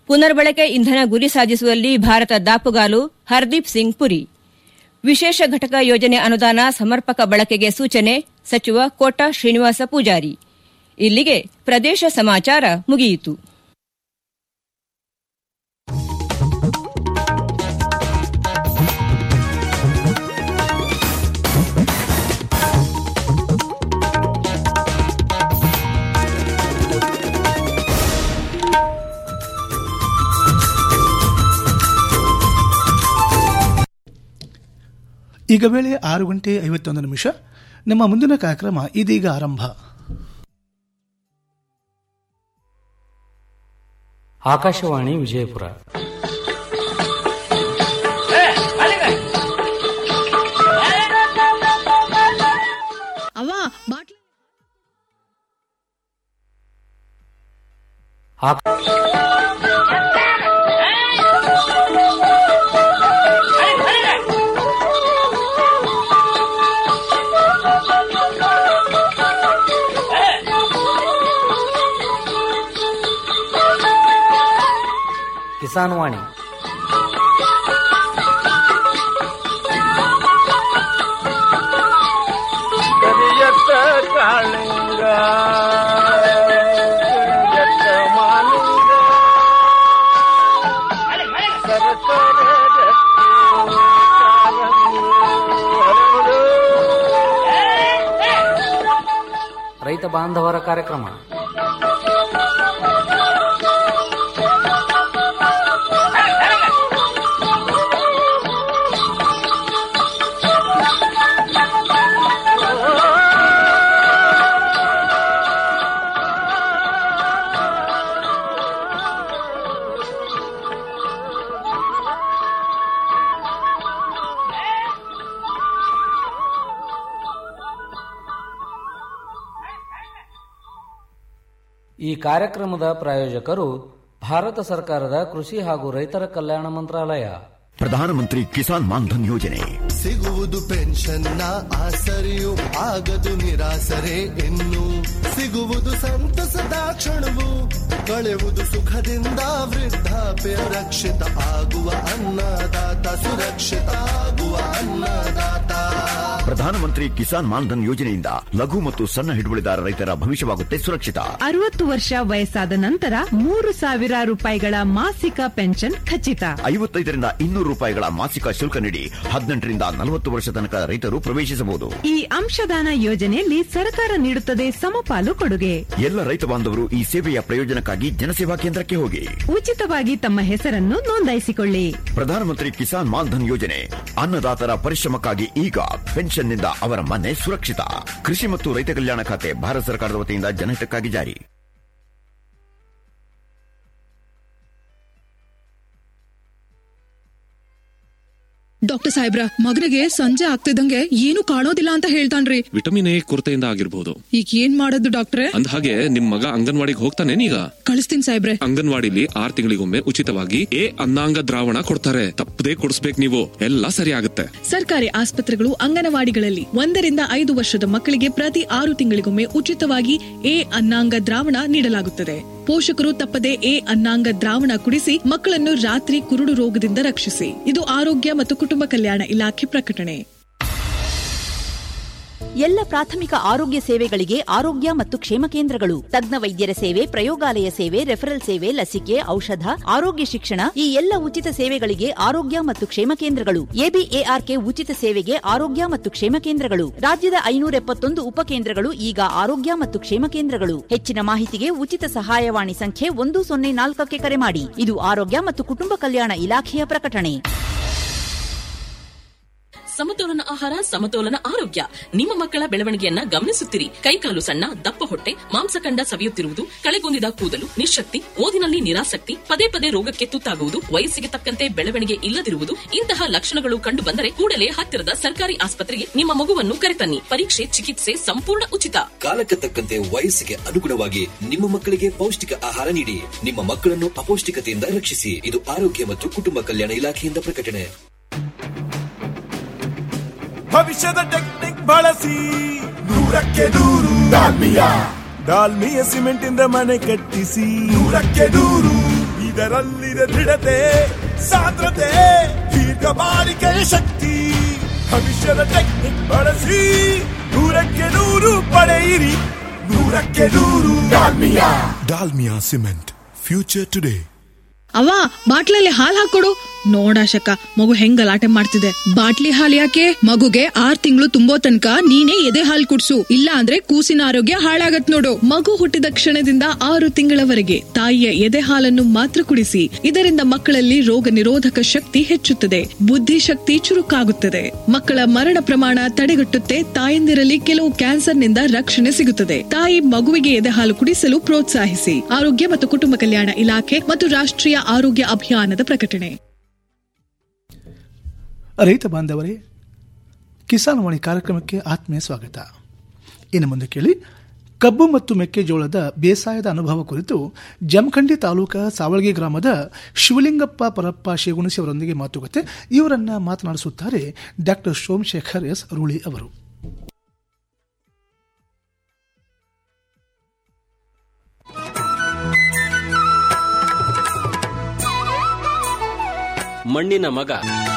ಪುನರ್ಬಳಕೆ ಇಂಧನ ಗುರಿ ಸಾಧಿಸುವಲ್ಲಿ ಭಾರತ ದಾಪುಗಾಲು ಹರ್ದೀಪ್ ಸಿಂಗ್ ಪುರಿ ವಿಶೇಷ ಘಟಕ ಯೋಜನೆ ಅನುದಾನ ಸಮರ್ಪಕ ಬಳಕೆಗೆ ಸೂಚನೆ ಸಚಿವ ಕೋಟ ಶ್ರೀನಿವಾಸ ಪೂಜಾರಿ ಇಲ್ಲಿಗೆ ಪ್ರದೇಶ ಸಮಾಚಾರ ಮುಗಿಯಿತು ಈಗ ವೇಳೆ ಆರು ಗಂಟೆ ಐವತ್ತೊಂದು ನಿಮಿಷ ನಮ್ಮ ಮುಂದಿನ ಕಾರ್ಯಕ್ರಮ ಇದೀಗ ಆರಂಭ ಆಕಾಶವಾಣಿ ವಿಜಯಪುರ ಅವ್ವ ಬಾಟ್ಲಿ ಆಕ- ಕಿಸಾನ್ ವಾಣಿ ಕರಿಯತ್ತ ಕಾಳಿಂಗ ಕರಿಯತ್ತ ಮಾಲಿಂಗ ಸರಸರ ರಕ್ತಿ ಕಾರಂಗಿ ಹರಡು. ರೈತ ಬಾಂಧವರ ಕಾರ್ಯಕ್ರಮ ಈ ಕಾರ್ಯಕ್ರಮದ ಪ್ರಾಯೋಜಕರು ಭಾರತ ಸರ್ಕಾರದ ಕೃಷಿ ಹಾಗೂ ರೈತರ ಕಲ್ಯಾಣ ಮಂತ್ರಾಲಯ ಪ್ರಧಾನಮಂತ್ರಿ ಕಿಸಾನ್ ಮಾನ್ಧನ್ ಯೋಜನೆ ಸಿಗುವುದು ಪೆನ್ಷನ್ನ ಆಸರೆಯು ಆಗದು ನಿರಾಸರೆ ಇನ್ನು ಸಿಗುವುದು ಸಂತಸದ ಕ್ಷಣವು ಕಳೆಯುವುದು ಸುಖದಿಂದ ವೃದ್ಧಾಪ್ಯ ರಕ್ಷಿತ ಆಗುವ ಅನ್ನದಾತ ಸುರಕ್ಷಿತ ಆಗುವ ಅನ್ನದಾತ ಪ್ರಧಾನಮಂತ್ರಿ ಕಿಸಾನ್ ಮಾನ್ಧನ್ ಯೋಜನೆಯಿಂದ ಲಘು ಮತ್ತು ಸಣ್ಣ ಹಿಡುವಳಿದಾರ ರೈತರ ಭವಿಷ್ಯವಾಗುತ್ತೆ ಸುರಕ್ಷಿತ ಅರವತ್ತು ವರ್ಷ ವಯಸ್ಸಾದ ನಂತರ ಮೂರು ಸಾವಿರ ರೂಪಾಯಿಗಳ ಮಾಸಿಕ ಪೆನ್ಷನ್ ಖಚಿತ ಐವತ್ತೈದರಿಂದ ಇನ್ನೂರು ರೂಪಾಯಿಗಳ ಮಾಸಿಕ ಶುಲ್ಕ ನೀಡಿ ಹದಿನೆಂಟರಿಂದ ನಲವತ್ತು ವರ್ಷ ತನಕ ರೈತರು ಪ್ರವೇಶಿಸಬಹುದು ಈ ಅಂಶದಾನ ಯೋಜನೆಯಲ್ಲಿ ಸರ್ಕಾರ ನೀಡುತ್ತದೆ ಸಮಪಾಲು ಕೊಡುಗೆ ಎಲ್ಲ ರೈತ ಬಾಂಧವರು ಈ ಸೇವೆಯ ಪ್ರಯೋಜನಕ್ಕಾಗಿ ಜನಸೇವಾ ಕೇಂದ್ರಕ್ಕೆ ಹೋಗಿ ಉಚಿತವಾಗಿ ತಮ್ಮ ಹೆಸರನ್ನು ನೋಂದಾಯಿಸಿಕೊಳ್ಳಿ ಪ್ರಧಾನಮಂತ್ರಿ ಕಿಸಾನ್ ಮಾನ್ಧನ್ ಯೋಜನೆ ಅನ್ನದಾತರ ಪರಿಶ್ರಮಕ್ಕಾಗಿ ಈಗ ಪೆನ್ಷನ್ನಿಂದ ಅವರ ಮನೆ ಸುರಕ್ಷಿತ ಕೃಷಿ ಮತ್ತು ರೈತ ಕಲ್ಯಾಣ ಖಾತೆ ಭಾರತ ಸರ್ಕಾರದ ವತಿಯಿಂದ ಜನಹಿತಕ್ಕಾಗಿ ಜಾರಿ ಡಾಕ್ಟರ್ ಸಾಹೇಬ್ರ ಮಗನಿಗೆ ಸಂಜೆ ಆಗ್ತಿದ್ದಂಗೆ ಏನು ಕಾಣೋದಿಲ್ಲ ಅಂತ ಹೇಳ್ತಾನ್ರಿ ವಿಟಮಿನ್ ಎ ಕೊರತೆಯಿಂದ ಆಗಿರ್ಬೋದು ಈಗ ಏನ್ ಮಾಡೋದು ಡಾಕ್ಟ್ರೆ ಅಂದ ಹಾಗೆ ನಿಮ್ ಮಗ ಅಂಗನವಾಡಿಗೆ ಹೋಗ್ತಾನೇನೀಗ ಕಳಿಸ್ತೀನಿ ಸಾಹೇಬ್ರೆ ಅಂಗನವಾಡಿಲಿ ಆರ್ ತಿಂಗಳಿಗೊಮ್ಮೆ ಉಚಿತವಾಗಿ ಎ ಅನ್ನಾಂಗ ದ್ರಾವಣ ಕೊಡ್ತಾರೆ ತಪ್ಪದೇ ಕೊಡಿಸ್ಬೇಕು ನೀವು ಎಲ್ಲ ಸರಿ ಆಗುತ್ತೆ ಸರ್ಕಾರಿ ಆಸ್ಪತ್ರೆಗಳು ಅಂಗನವಾಡಿಗಳಲ್ಲಿ ಒಂದರಿಂದ ಐದು ವರ್ಷದ ಮಕ್ಕಳಿಗೆ ಪ್ರತಿ ಆರು ತಿಂಗಳಿಗೊಮ್ಮೆ ಉಚಿತವಾಗಿ ಎ ಅನ್ನಾಂಗ ದ್ರಾವಣ ನೀಡಲಾಗುತ್ತದೆ ಪೋಷಕರು ತಪ್ಪದೆ ಎ ಅನ್ನಾಂಗ ದ್ರಾವಣ ಕುಡಿಸಿ ಮಕ್ಕಳನ್ನು ರಾತ್ರಿ ಕುರುಡು ರೋಗದಿಂದ ರಕ್ಷಿಸಿ ಇದು ಆರೋಗ್ಯ ಮತ್ತು ಕುಟುಂಬ ಕಲ್ಯಾಣ ಇಲಾಖೆ ಪ್ರಕಟಣೆ ಎಲ್ಲ ಪ್ರಾಥಮಿಕ ಆರೋಗ್ಯ ಸೇವೆಗಳಿಗೆ ಆರೋಗ್ಯ ಮತ್ತು ಕ್ಷೇಮ ಕೇಂದ್ರಗಳು ತಜ್ಞ ವೈದ್ಯರ ಸೇವೆ ಪ್ರಯೋಗಾಲಯ ಸೇವೆ ರೆಫರಲ್ ಸೇವೆ ಲಸಿಕೆ ಔಷಧ ಆರೋಗ್ಯ ಶಿಕ್ಷಣ ಈ ಎಲ್ಲ ಉಚಿತ ಸೇವೆಗಳಿಗೆ ಆರೋಗ್ಯ ಮತ್ತು ಕ್ಷೇಮ ಕೇಂದ್ರಗಳು ಎಬಿಎಆರ್ಕೆ ಉಚಿತ ಸೇವೆಗೆ ಆರೋಗ್ಯ ಮತ್ತು ಕ್ಷೇಮ ಕೇಂದ್ರಗಳು ರಾಜ್ಯದ ಐನೂರ ಎಪ್ಪತ್ತೊಂದು ಉಪಕೇಂದ್ರಗಳು ಈಗ ಆರೋಗ್ಯ ಮತ್ತು ಕ್ಷೇಮ ಕೇಂದ್ರಗಳು ಹೆಚ್ಚಿನ ಮಾಹಿತಿಗೆ ಉಚಿತ ಸಹಾಯವಾಣಿ ಸಂಖ್ಯೆ ಒಂದು ಸೊನ್ನೆ ನಾಲ್ಕಕ್ಕೆ ಕರೆ ಮಾಡಿ ಇದು ಆರೋಗ್ಯ ಮತ್ತು ಕುಟುಂಬ ಕಲ್ಯಾಣ ಇಲಾಖೆಯ ಪ್ರಕಟಣೆ ಸಮತೋಲನ ಆಹಾರ ಸಮತೋಲನ ಆರೋಗ್ಯ ನಿಮ್ಮ ಮಕ್ಕಳ ಬೆಳವಣಿಗೆಯನ್ನ ಗಮನಿಸುತ್ತಿರಿ ಕೈಕಾಲು ಸಣ್ಣ ದಪ್ಪ ಹೊಟ್ಟೆ ಮಾಂಸಖಂಡ ಸವಿಯುತ್ತಿರುವುದು ಕಳೆಗೊಂದಿದ ಕೂದಲು ನಿಶಕ್ತಿ ಓದಿನಲ್ಲಿ ನಿರಾಸಕ್ತಿ ಪದೇ ಪದೇ ರೋಗಕ್ಕೆ ತುತ್ತಾಗುವುದು ವಯಸ್ಸಿಗೆ ತಕ್ಕಂತೆ ಬೆಳವಣಿಗೆ ಇಲ್ಲದಿರುವುದು ಇಂತಹ ಲಕ್ಷಣಗಳು ಕಂಡು ಬಂದರೆ ಕೂಡಲೇ ಹತ್ತಿರದ ಸರ್ಕಾರಿ ಆಸ್ಪತ್ರೆಗೆ ನಿಮ್ಮ ಮಗುವನ್ನು ಕರೆತನ್ನಿ ಪರೀಕ್ಷೆ ಚಿಕಿತ್ಸೆ ಸಂಪೂರ್ಣ ಉಚಿತ ಕಾಲಕ್ಕೆ ತಕ್ಕಂತೆ ವಯಸ್ಸಿಗೆ ಅನುಗುಣವಾಗಿ ನಿಮ್ಮ ಮಕ್ಕಳಿಗೆ ಪೌಷ್ಟಿಕ ಆಹಾರ ನೀಡಿ ನಿಮ್ಮ ಮಕ್ಕಳನ್ನು ಅಪೌಷ್ಟಿಕತೆಯಿಂದ ರಕ್ಷಿಸಿ ಇದು ಆರೋಗ್ಯ ಮತ್ತು ಕುಟುಂಬ ಕಲ್ಯಾಣ ಇಲಾಖೆಯಿಂದ ಪ್ರಕಟಣೆ ಭವಿಷ್ಯದ ಟೆಕ್ನಿಕ್ ಬಳಸಿ ನೂರಕ್ಕೆ ನೂರು ಡಾಲ್ಮಿಯ ಡಾಲ್ಮಿಯ ಸಿಮೆಂಟ್ ಇಂದ ಮನೆ ಕಟ್ಟಿಸಿ ನೂರಕ್ಕೆ ನೂರು ಇದರಲ್ಲಿದೆ ದೃಢತೆ ಸಾಂದ್ರತೆ ದೀರ್ಘ ಬಾಳಿಕೆಯ ಶಕ್ತಿ ಭವಿಷ್ಯದ ಟೆಕ್ನಿಕ್ ಬಳಸಿ ನೂರಕ್ಕೆ ನೂರು ಪಡೆಯಿರಿ ನೂರಕ್ಕೆ ನೂರು Dalmia Dalmia cement future today ಅವ ಬಾಟ್ಲಲ್ಲಿ ಹಾಲ್ ಹಾಕೊಡು ನೋಡಾಶಕ ಮಗು ಹೆಂಗ್ ಗಲಾಟೆ ಮಾಡ್ತಿದೆ ಬಾಟ್ಲಿ ಹಾಲ್ ಯಾಕೆ ಮಗುಗೆ ಆರ್ ತಿಂಗಳು ತುಂಬೋ ತನಕ ನೀನೇ ಎದೆ ಹಾಲ್ ಕುಡ್ಸು ಇಲ್ಲ ಅಂದ್ರೆ ಕೂಸಿನ ಆರೋಗ್ಯ ಹಾಳಾಗತ್ ನೋಡು ಮಗು ಹುಟ್ಟಿದ ಕ್ಷಣದಿಂದ ಆರು ತಿಂಗಳವರೆಗೆ ತಾಯಿಯ ಎದೆ ಹಾಲನ್ನು ಮಾತ್ರ ಕುಡಿಸಿ ಇದರಿಂದ ಮಕ್ಕಳಲ್ಲಿ ರೋಗ ನಿರೋಧಕ ಶಕ್ತಿ ಹೆಚ್ಚುತ್ತದೆ ಬುದ್ಧಿಶಕ್ತಿ ಚುರುಕಾಗುತ್ತದೆ ಮಕ್ಕಳ ಮರಣ ಪ್ರಮಾಣ ತಡೆಗಟ್ಟುತ್ತೆ ತಾಯಂದಿರಲ್ಲಿ ಕೆಲವು ಕ್ಯಾನ್ಸರ್ನಿಂದ ರಕ್ಷಣೆ ಸಿಗುತ್ತದೆ ತಾಯಿ ಮಗುವಿಗೆ ಎದೆ ಹಾಲು ಕುಡಿಸಲು ಪ್ರೋತ್ಸಾಹಿಸಿ ಆರೋಗ್ಯ ಮತ್ತು ಕುಟುಂಬ ಕಲ್ಯಾಣ ಇಲಾಖೆ ಮತ್ತು ರಾಷ್ಟ್ರೀಯ ಆರೋಗ್ಯ ಅಭಿಯಾನದ ಪ್ರಕಟಣೆ ರೈತ ಬಾಂಧವರೇ ಕಿಸಾನ್ ವಾಣಿ ಕಾರ್ಯಕ್ರಮಕ್ಕೆ ಆತ್ಮೀಯ ಸ್ವಾಗತ ಇನ್ನು ಮುಂದೆ ಕೇಳಿ ಕಬ್ಬು ಮತ್ತು ಮೆಕ್ಕೆಜೋಳದ ಬೇಸಾಯದ ಅನುಭವ ಕುರಿತು ಜಮಖಂಡಿ ತಾಲೂಕಾ ಸಾವಳಗಿ ಗ್ರಾಮದ ಶಿವಲಿಂಗಪ್ಪ ಪರಪ್ಪ ಶೇಗುಣಿಸಿ ಅವರೊಂದಿಗೆ ಮಾತುಕತೆ ಇವರನ್ನ ಮಾತನಾಡಿಸುತ್ತಾರೆ ಡಾಕ್ಟರ್ ಸೋಮಶೇಖರ್ ಎಸ್ ರೂಳಿ ಅವರು ಮಣ್ಣಿನ ಮಗ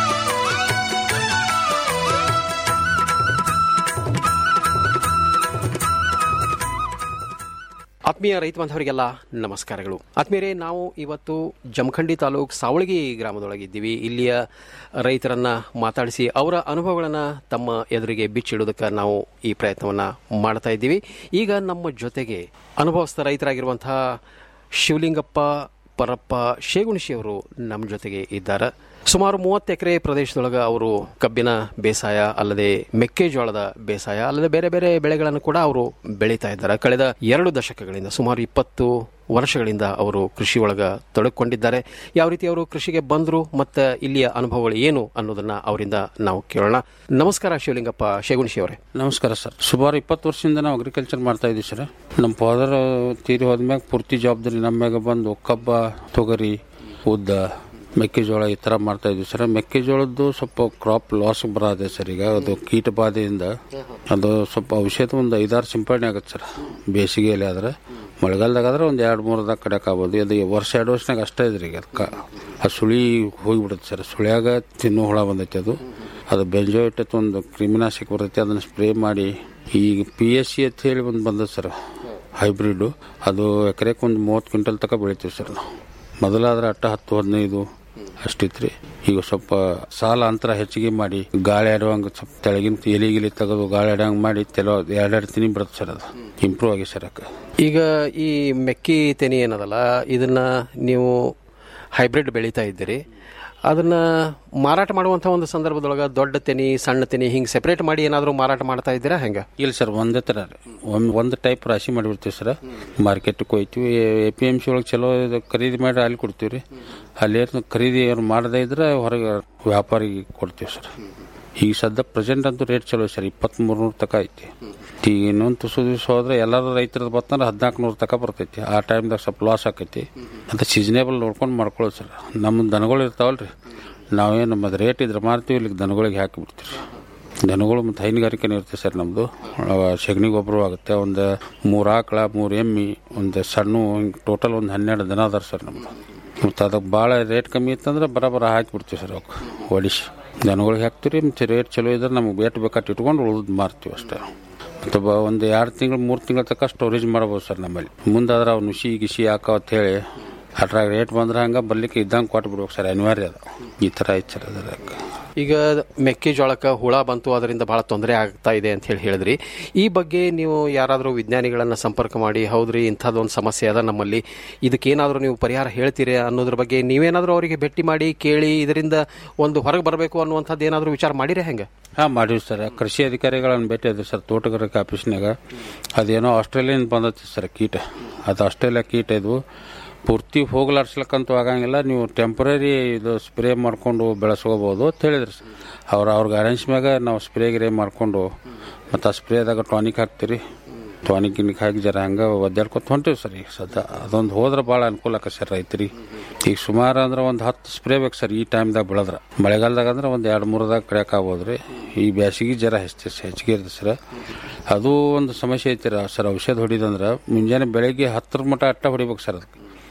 ಆತ್ಮೀಯ ರೈತ ಬಾಂಧವರಿಗೆಲ್ಲ ನಮಸ್ಕಾರಗಳು ಆತ್ಮೀಯರೇ ನಾವು ಇವತ್ತು ಜಮಖಂಡಿ ತಾಲೂಕ್ ಸಾವಳಗಿ ಗ್ರಾಮದೊಳಗಿದ್ದೀವಿ ಇಲ್ಲಿಯ ರೈತರನ್ನ ಮಾತಾಡಿಸಿ ಅವರ ಅನುಭವಗಳನ್ನು ತಮ್ಮ ಎದುರಿಗೆ ಬಿಚ್ಚಿಡೋದಕ್ಕೆ ನಾವು ಈ ಪ್ರಯತ್ನವನ್ನು ಮಾಡ್ತಾ ಇದ್ದೀವಿ ಈಗ ನಮ್ಮ ಜೊತೆಗೆ ಅನುಭವಸ್ಥ ರೈತರಾಗಿರುವಂತಹ ಶಿವಲಿಂಗಪ್ಪ ಪರಪ್ಪ ಶೇಗುಣಿಶಿ ಅವರು ನಮ್ಮ ಜೊತೆಗೆ ಇದ್ದಾರೆ ಸುಮಾರು ಮೂವತ್ತು ಎಕರೆ ಪ್ರದೇಶದೊಳಗೆ ಅವರು ಕಬ್ಬಿನ ಬೇಸಾಯ ಅಲ್ಲದೆ ಮೆಕ್ಕೆಜೋಳದ ಬೇಸಾಯ ಅಲ್ಲದೆ ಬೇರೆ ಬೇರೆ ಬೆಳೆಗಳನ್ನು ಕೂಡ ಅವರು ಬೆಳೀತಾ ಇದ್ದಾರೆ ಕಳೆದ ಎರಡು ದಶಕಗಳಿಂದ ಸುಮಾರು ಇಪ್ಪತ್ತು ವರ್ಷಗಳಿಂದ ಅವರು ಕೃಷಿ ಒಳಗ ತೊಡಗಿಕೊಂಡಿದ್ದಾರೆ ಯಾವ ರೀತಿ ಅವರು ಕೃಷಿಗೆ ಬಂದರು ಮತ್ತು ಇಲ್ಲಿಯ ಅನುಭವಗಳು ಏನು ಅನ್ನೋದನ್ನ ಅವರಿಂದ ನಾವು ಕೇಳೋಣ ನಮಸ್ಕಾರ ಶಿವಲಿಂಗಪ್ಪ ಶೇಗುಣಿಶಿ ಅವರೇ ನಮಸ್ಕಾರ ಸರ್ ಸುಮಾರು ಇಪ್ಪತ್ತು ವರ್ಷದಿಂದ ನಾವು ಅಗ್ರಿಕಲ್ಚರ್ ಮಾಡ್ತಾ ಇದ್ದೀವಿ ಸರ್ ನಮ್ಮ ಫಾದರ್ ತೀರಿ ಹೋದ್ಮ್ಯಾಗ ಪೂರ್ತಿ ಜವಾಬ್ದಾರಿ ನಮ್ಮ ಮ್ಯಾಗ ಬಂದು ಕಬ್ಬ ತೊಗರಿ ಉದ್ದ ಮೆಕ್ಕೆಜೋಳ ಈ ಥರ ಮಾಡ್ತಾ ಇದ್ವಿ ಸರ್ ಮೆಕ್ಕೆಜೋಳದ್ದು ಸ್ವಲ್ಪ ಕ್ರಾಪ್ ಲಾಸ್ ಬರದೆ ಸರ್ ಈಗ ಅದು ಕೀಟ ಬಾಧೆಯಿಂದ ಅದು ಸ್ವಲ್ಪ ಔಷಧ ಒಂದು ಐದಾರು ಸಿಂಪಡಣೆ ಆಗುತ್ತೆ ಸರ್ ಬೇಸಿಗೆಯಲ್ಲಿ ಆದ್ರೆ ಮಳೆಗಾಲದಾಗ ಆದ್ರೆ ಒಂದು ಎರಡು ಮೂರದಾಗ ಕಡೆಕ್ ಆಗ್ಬೋದು ಅದು ವರ್ಷ ಎರಡು ವರ್ಷನಾಗ ಅಷ್ಟೇ ಇದ್ರಿ ಈಗ ಅದಕ್ಕೆ ಆ ಸುಳಿ ಹೋಗಿಬಿಡುತ್ತೆ ಸರ್ ಸುಳಿಯಾಗ ತಿನ್ನೋ ಹುಳ ಬಂದೈತೆ ಅದು ಅದು ಬೆಂಜೋಯಿಟ್ ಅಂತ ಒಂದು ಕ್ರಿಮಿನಾಶಕ ಬರ್ತೈತೆ ಅದನ್ನು ಸ್ಪ್ರೇ ಮಾಡಿ ಈಗ ಪಿ ಎಸ್ ಸಿ ಅಂತ ಹೇಳಿ ಒಂದು ಬಂದದ್ದು ಸರ್ ಹೈಬ್ರಿಡ್ ಅದು ಎಕರೆಗೆ ಒಂದು ಮೂವತ್ತು ಕ್ವಿಂಟಲ್ ತನಕ ಬೆಳಿತೀವಿ ಸರ್ ನಾವು ಮೊದಲಾದ್ರೆ ಅಟ್ಟ ಹತ್ತು ಹದಿನೈದು ಅಷ್ಟಿತ್ರಿ ಈಗ ಸ್ವಲ್ಪ ಸಾಲ ಅಂತರ ಹೆಚ್ಚಿಗೆ ಮಾಡಿ ಗಾಳಿ ಆಡುವಂಗ ಸ್ವಲ್ಪ ತೆಳಗಿನ ಎಲಿ ಗಿಲಿ ತೆಗೆದು ಗಾಳಿ ಆಡುವಂಗ ಮಾಡಿ ತೆಲೋ ಎರಡೆರಡು ತಿನಿ ಬರುತ್ತೆ ಸರ್ ಅದು ಇಂಪ್ರೂವ್ ಆಗಿ ಸರ್ ಅಕ್ಕ ಈಗ ಈ ಮೆಕ್ಕಿ ತೆನಿ ಏನದಲ್ಲ ಇದನ್ನ ನೀವು ಹೈಬ್ರಿಡ್ ಬೆಳೀತಾ ಇದ್ದೀರಿ ಅದನ್ನ ಮಾರಾಟ ಮಾಡುವಂತ ಒಂದು ಸಂದರ್ಭದೊಳಗ ದೊಡ್ಡ ತೆನಿ ಸಣ್ಣ ತೆನಿ ಹಿಂಗ್ ಸೆಪರೇಟ್ ಮಾಡಿ ಏನಾದರೂ ಮಾರಾಟ ಮಾಡ್ತಾ ಇದ್ದೀರಾ ಹೆಂಗ ಇಲ್ಲ ಸರ್ ಒಂದೇ ಥರ ರೀ ಒಂದು ಒಂದು ಟೈಪ್ ರಾಶಿ ಮಾಡಿಬಿಡ್ತೀವಿ ಸರ್ ಮಾರ್ಕೆಟ್ಗೆ ಹೋಯ್ತೀವಿ ಎ ಪಿ ಎಮ್ ಸಿ ಒಳಗೆ ಚಲೋ ಇದು ಖರೀದಿ ಮಾಡಿ ಅಲ್ಲಿ ಕೊಡ್ತೀವಿ ರೀ ಅಲ್ಲಿ ಏನು ಖರೀದಿ ಅವ್ರು ಮಾಡದೇ ಇದ್ರೆ ಹೊರಗೆ ವ್ಯಾಪಾರಿಗೆ ಕೊಡ್ತೀವಿ ಸರ್ ಈಗ ಸದ್ಯ ಪ್ರೆಸೆಂಟ್ ಅಂತೂ ರೇಟ್ ಚಲೋ ಸರ್ ಇಪ್ಪತ್ತ್ಮೂರು ನೂರು ತಕ ಐತಿ ಈಗ ಇನ್ನೊಂದು ತುಸು ದಿವಸ ಹೋದ್ರೆ ಎಲ್ಲರೂ ರೈತರದ್ದು ಬರ್ತಂದ್ರೆ ಹದಿನಾಲ್ಕು ನೂರು ತಕ ಬರ್ತೈತಿ ಆ ಟೈಮ್ದಾಗ ಸ್ವಲ್ಪ ಲಾಸ್ ಆಕೈತಿ ಅದು ಸೀಸನೇಬಲ್ ನೋಡ್ಕೊಂಡು ಮಾಡ್ಕೊಳ್ಳೋದು ಸರ್ ನಮ್ಮ ದನಗಳು ಇರ್ತಾವಲ್ರಿ ನಾವೇನು ಮತ್ತೆ ರೇಟ್ ಇದ್ರೆ ಮಾರ್ತೀವಿ ಇಲ್ಲಿಗೆ ದನಗಳಿಗೆ ಹಾಕಿ ಬಿಡ್ತೀವಿ ದನಗಳು ಮತ್ತು ಹೈನುಗಾರಿಕೆನೂ ಇರುತ್ತೆ ಸರ್ ನಮ್ಮದು ಸಗಣಿ ಗೊಬ್ಬರ ಆಗುತ್ತೆ ಒಂದು ಮೂರು ಆಕಳ ಮೂರು ಎಮ್ಮಿ ಒಂದು ಸಣ್ಣ ಹಿಂಗೆ ಟೋಟಲ್ ಒಂದು ಹನ್ನೆರಡು ದನ ಅದಾರ ಸರ್ ನಮ್ಮದು ಮತ್ತು ಅದಕ್ಕೆ ಭಾಳ ರೇಟ್ ಕಮ್ಮಿ ಇತ್ತಂದ್ರೆ ಬರಾಬರ ಹಾಕಿಬಿಡ್ತೀವಿ ಸರ್ ಅವಕ್ಕೆ ಹೊಡಿಸಿ ದನಗಳಿಗೆ ಹಾಕ್ತೀವಿ ಮತ್ತು ರೇಟ್ ಚಲೋ ಇದ್ರೆ ನಮಗೆ ವೇಟ್ ಬೇಕಾಟ್ ಇಟ್ಕೊಂಡು ಉಳಿದು ಮಾರ್ತೀವಿ ಅಷ್ಟೇ ಮತ್ತು ಬ ಒಂದು ಎರಡು ತಿಂಗಳು ಮೂರು ತಿಂಗಳ ತನಕ ಸ್ಟೋರೇಜ್ ಮಾಡ್ಬೋದು ಸರ್ ನಮ್ಮಲ್ಲಿ ಮುಂದಾದ್ರೆ ಅವು ನುಸಿ ಗಿಸಿ ಹಾಕೋ ಅಂತ ಹೇಳಿ ಅದ್ರಾಗ ರೇಟ್ ಬಂದ್ರೆ ಹಂಗೆ ಬರ್ಲಿಕ್ಕೆ ಇದ್ದಂಗೆ ಕೊಟ್ಟು ಬಿಡ್ಬೇಕು ಸರ್ ಅನಿವಾರ್ಯ ಅದು ಈ ಥರ ಐತೆ ಸರ್ ಅದಕ್ಕೆ ಈಗ ಮೆಕ್ಕೆಜೋಳಕ್ಕೆ ಹುಳ ಬಂತು ಅದರಿಂದ ಬಹಳ ತೊಂದರೆ ಆಗ್ತಾ ಇದೆ ಅಂತ ಹೇಳಿ ಹೇಳಿದ್ರಿ ಈ ಬಗ್ಗೆ ನೀವು ಯಾರಾದರೂ ವಿಜ್ಞಾನಿಗಳನ್ನ ಸಂಪರ್ಕ ಮಾಡಿ ಹೌದ್ರಿ ಇಂಥದ್ದೊಂದು ಸಮಸ್ಯೆ ಅದ ನಮ್ಮಲ್ಲಿ ಇದಕ್ಕೇನಾದರೂ ನೀವು ಪರಿಹಾರ ಹೇಳ್ತೀರಿ ಅನ್ನೋದ್ರ ಬಗ್ಗೆ ನೀವೇನಾದರೂ ಅವರಿಗೆ ಭೇಟಿ ಮಾಡಿ ಕೇಳಿ ಇದರಿಂದ ಒಂದು ಹೊರಗೆ ಬರಬೇಕು ಅನ್ನುವಂಥದ್ದು ಏನಾದರೂ ವಿಚಾರ ಮಾಡಿರಿ ಹೆಂಗೆ ಹಾಂ ಮಾಡೀವಿ ಸರ್ ಕೃಷಿ ಅಧಿಕಾರಿಗಳನ್ನು ಭೇಟಿ ಆದ್ವಿ ಸರ್ ತೋಟಗಾರಿಕೆ ಆಫೀಸ್ನಾಗ ಅದೇನೋ ಆಸ್ಟ್ರೇಲಿಯನ್ ಬಂದೈತಿ ಸರ್ ಕೀಟ ಅದು ಆಸ್ಟ್ರೇಲಿಯಾ ಕೀಟ ಇದು ಪೂರ್ತಿ ಹೋಗ್ಲಾಡ್ಸ್ಲಕ್ಕಂತೂ ಆಗಂಗಿಲ್ಲ ನೀವು ಟೆಂಪ್ರರಿ ಇದು ಸ್ಪ್ರೇ ಮಾಡ್ಕೊಂಡು ಬೆಳೆಸ್ಕೋಬೋದು ಅಂತ ಹೇಳಿದ್ರಿ ಸರ್ ಅವ್ರು ಅವ್ರ ಗೈಡೆನ್ಸ್ ಮ್ಯಾಗ ನಾವು ಸ್ಪ್ರೇ ಗಿರೇ ಮಾಡ್ಕೊಂಡು ಮತ್ತು ಆ ಸ್ಪ್ರೇದಾಗ ಟಾನಿಕ್ ಹಾಕ್ತೀರಿ ಟಾನಿಕ್ ಗಿನಿಕ್ ಹಾಕಿ ಜರ ಹಂಗೆ ಒದ್ದಾಡ್ಕೊತ ಹೊಂಟೀವಿ ಸರ್ ಈಗ ಸದ್ಯ ಅದೊಂದು ಹೋದ್ರೆ ಭಾಳ ಅನುಕೂಲ ಆಕತ್ ಸರ್ ರೈತರಿಗೆ ಈಗ ಸುಮಾರು ಅಂದ್ರೆ ಒಂದು ಹತ್ತು ಸ್ಪ್ರೇ ಬೇಕು ಸರ್ ಈ ಟೈಮ್ದಾಗ ಬೆಳೆದ್ರೆ ಮಳೆಗಾಲದಾಗ ಅಂದ್ರೆ ಒಂದು ಎರಡು ಮೂರದಾಗ ಕಡಿಯಕ್ಕೆ ಆಗ್ಬೋದು ರೀ ಈ ಬ್ಯಾಸಿಗೆ ಜರ ಹೆಚ್ಚು ಹೆಚ್ಚಿಗೆ ಇರ್ತದೆ ಸರ್ ಅದು ಒಂದು ಸಮಸ್ಯೆ ಐತಿ ಸರ್ ಔಷಧ ಹೊಡಿದಂದ್ರೆ ಮುಂಜಾನೆ ಬೆಳಗ್ಗೆ ಹತ್ತರ ಮಟ್ಟ ಅಟ್ಟ ಹೊಡಿಬೇಕು ಸರ್ ಅದಕ್ಕೆ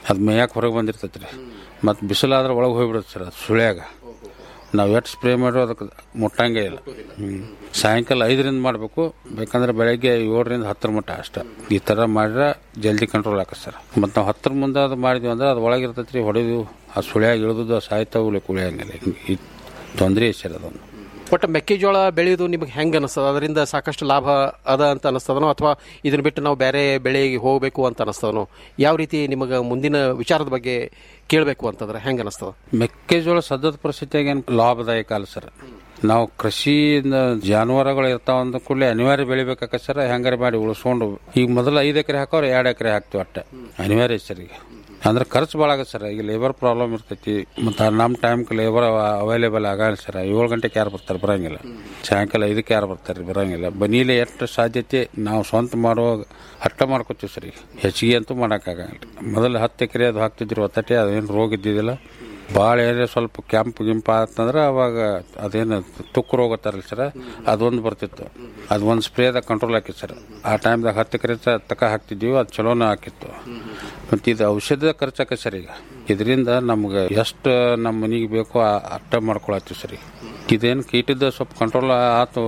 ಅದು ಮೇಯಕ್ಕೆ ಹೊರಗೆ ಬಂದಿರ್ತೈತೆ ರೀ ಮತ್ತು ಬಿಸಿಲಾದ್ರೆ ಒಳಗೆ ಹೋಗ್ಬಿಡುತ್ತೆ ಸರ್ ಅದು ಸುಳ್ಯಾಗ ನಾವು ಎಷ್ಟು ಸ್ಪ್ರೇ ಮಾಡಿರೋ ಅದಕ್ಕೆ ಮುಟ್ಟಂಗೆ ಇಲ್ಲ ಹ್ಞೂ ಸಾಯಂಕಾಲ ಐದರಿಂದ ಮಾಡಬೇಕು ಬೇಕಂದ್ರೆ ಬೆಳಗ್ಗೆ ಏಳರಿಂದ ಹತ್ತರ ಮಟ್ಟ ಅಷ್ಟೇ ಈ ಥರ ಮಾಡಿದ್ರೆ ಜಲ್ದಿ ಕಂಟ್ರೋಲ್ ಆಕತ್ತೆ ಸರ್ ಮತ್ತು ನಾವು ಹತ್ತರ ಮುಂದೆ ಅದು ಮಾಡಿದ್ವಿ ಅಂದ್ರೆ ಅದು ಒಳಗೆ ಇರ್ತೈತೆ ರೀ ಹೊಡೆದು ಆ ಸುಳ್ಯಾಗ ಇಳಿದು ಸಾಯ್ತಾವು ಕುಳಿಯಂಗಿಲ್ಲ ಈ ತೊಂದರೆ ಸರ್ ಅದೊಂದು ಒಟ್ಟು ಮೆಕ್ಕೆಜೋಳ ಬೆಳೆಯೋದು ನಿಮಗೆ ಹೆಂಗೆ ಅನಿಸ್ತದ ಅದರಿಂದ ಸಾಕಷ್ಟು ಲಾಭ ಅದ ಅಂತ ಅನಿಸ್ತದನೋ ಅಥವಾ ಇದನ್ನ ಬಿಟ್ಟು ನಾವು ಬೇರೆ ಬೆಳೆಗೆ ಹೋಗಬೇಕು ಅಂತ ಅನಿಸ್ತದನೋ ಯಾವ ರೀತಿ ನಿಮಗೆ ಮುಂದಿನ ವಿಚಾರದ ಬಗ್ಗೆ ಕೇಳಬೇಕು ಅಂತಂದ್ರೆ ಹೆಂಗೆ ಅನಿಸ್ತದ ಮೆಕ್ಕೆಜೋಳ ಸದ್ಯದ ಪರಿಸ್ಥಿತಿಯಾಗ ಏನು ಲಾಭದಾಯಕ ಅಲ್ಲ ಸರ್ ನಾವು ಕೃಷಿಯಿಂದ ಜಾನುವಾರುಗಳು ಇರ್ತಾವ ಅಂದ ಕೂಡಲೇ ಅನಿವಾರ್ಯ ಬೆಳಿಬೇಕಾಕ ಸರ್ ಹೆಂಗಾರೆ ಮಾಡಿ ಉಳಿಸ್ಕೊಂಡು ಈಗ ಮೊದಲು ಐದು ಎಕರೆ ಹಾಕೋರು ಎರಡು ಎಕರೆ ಹಾಕ್ತಿವಿ ಅಟ್ಟೆ ಅನಿವಾರ್ಯ ಸರ್ ಈಗ ಅಂದ್ರೆ ಖರ್ಚು ಭಾಳ ಆಗತ್ತೆ ಸರ್ ಈಗ ಲೇಬರ್ ಪ್ರಾಬ್ಲಮ್ ಇರ್ತೈತಿ ಮತ್ತು ನಮ್ಮ ಟೈಮ್ಗೆ ಲೇಬರ್ ಅವೈಲೇಬಲ್ ಆಗಲ್ಲ ಸರ್ ಏಳು ಗಂಟೆಗೆ ಯಾರು ಬರ್ತಾರೆ ಬರಂಗಿಲ್ಲ ಸಾಯಂಕಾಲ ಐದಕ್ಕೆ ಯಾರು ಬರ್ತಾರೆ ಬರಂಗಿಲ್ಲ ಬನೀಲೆ ಎಷ್ಟು ಸಾಧ್ಯತೆ ನಾವು ಸ್ವಂತ ಮಾಡುವಾಗ ಹಟ್ಟ ಮಾಡ್ಕೋತೀವಿ ಸರ್ ಈಗ ಹೆಚ್ಚಿಗೆ ಅಂತೂ ಮಾಡೋಕ್ಕಾಗಲ್ಲ ಮೊದಲು ಹತ್ತು ಎಕರೆ ಅದು ಹಾಕ್ತಿದ್ರು ಒತ್ತಟೆ ಅದೇನು ರೋಗ ಇದ್ದಿದ್ದಿಲ್ಲ ಭಾಳ ಏರಿಯಾ ಸ್ವಲ್ಪ ಕೆಂಪು ಗಿಂಪ ಆತಂದ್ರೆ ಅವಾಗ ಅದೇನು ತುಕ್ಕು ರೋಗ ಅಂತಾರಲ್ಲ ಸರ್ ಅದೊಂದು ಬರ್ತಿತ್ತು ಅದು ಒಂದು ಸ್ಪ್ರೇದಾಗ ಕಂಟ್ರೋಲ್ ಹಾಕಿತ್ತು ಸರ್ ಆ ಟೈಮ್ದಾಗ ಹತ್ತು ಎಕರೆ ತಕ ಹಾಕ್ತಿದ್ವಿ ಅದು ಚಲೋನ ಹಾಕಿತ್ತು ಮತ್ತು ಇದು ಔಷಧದ ಖರ್ಚು ಆಕೈತೆ ಸರ್ ಈಗ ಇದರಿಂದ ನಮ್ಗೆ ಎಷ್ಟು ನಮ್ಮ ಮನೆಗೆ ಬೇಕೋ ಆ- ಅಟ್ಟ ಮಾಡ್ಕೊಳತ್ತೀವಿ ಸರ್ ಈಗ ಇದೇನು ಕೀಟದ ಸ್ವಲ್ಪ ಕಂಟ್ರೋಲ್ ಆತು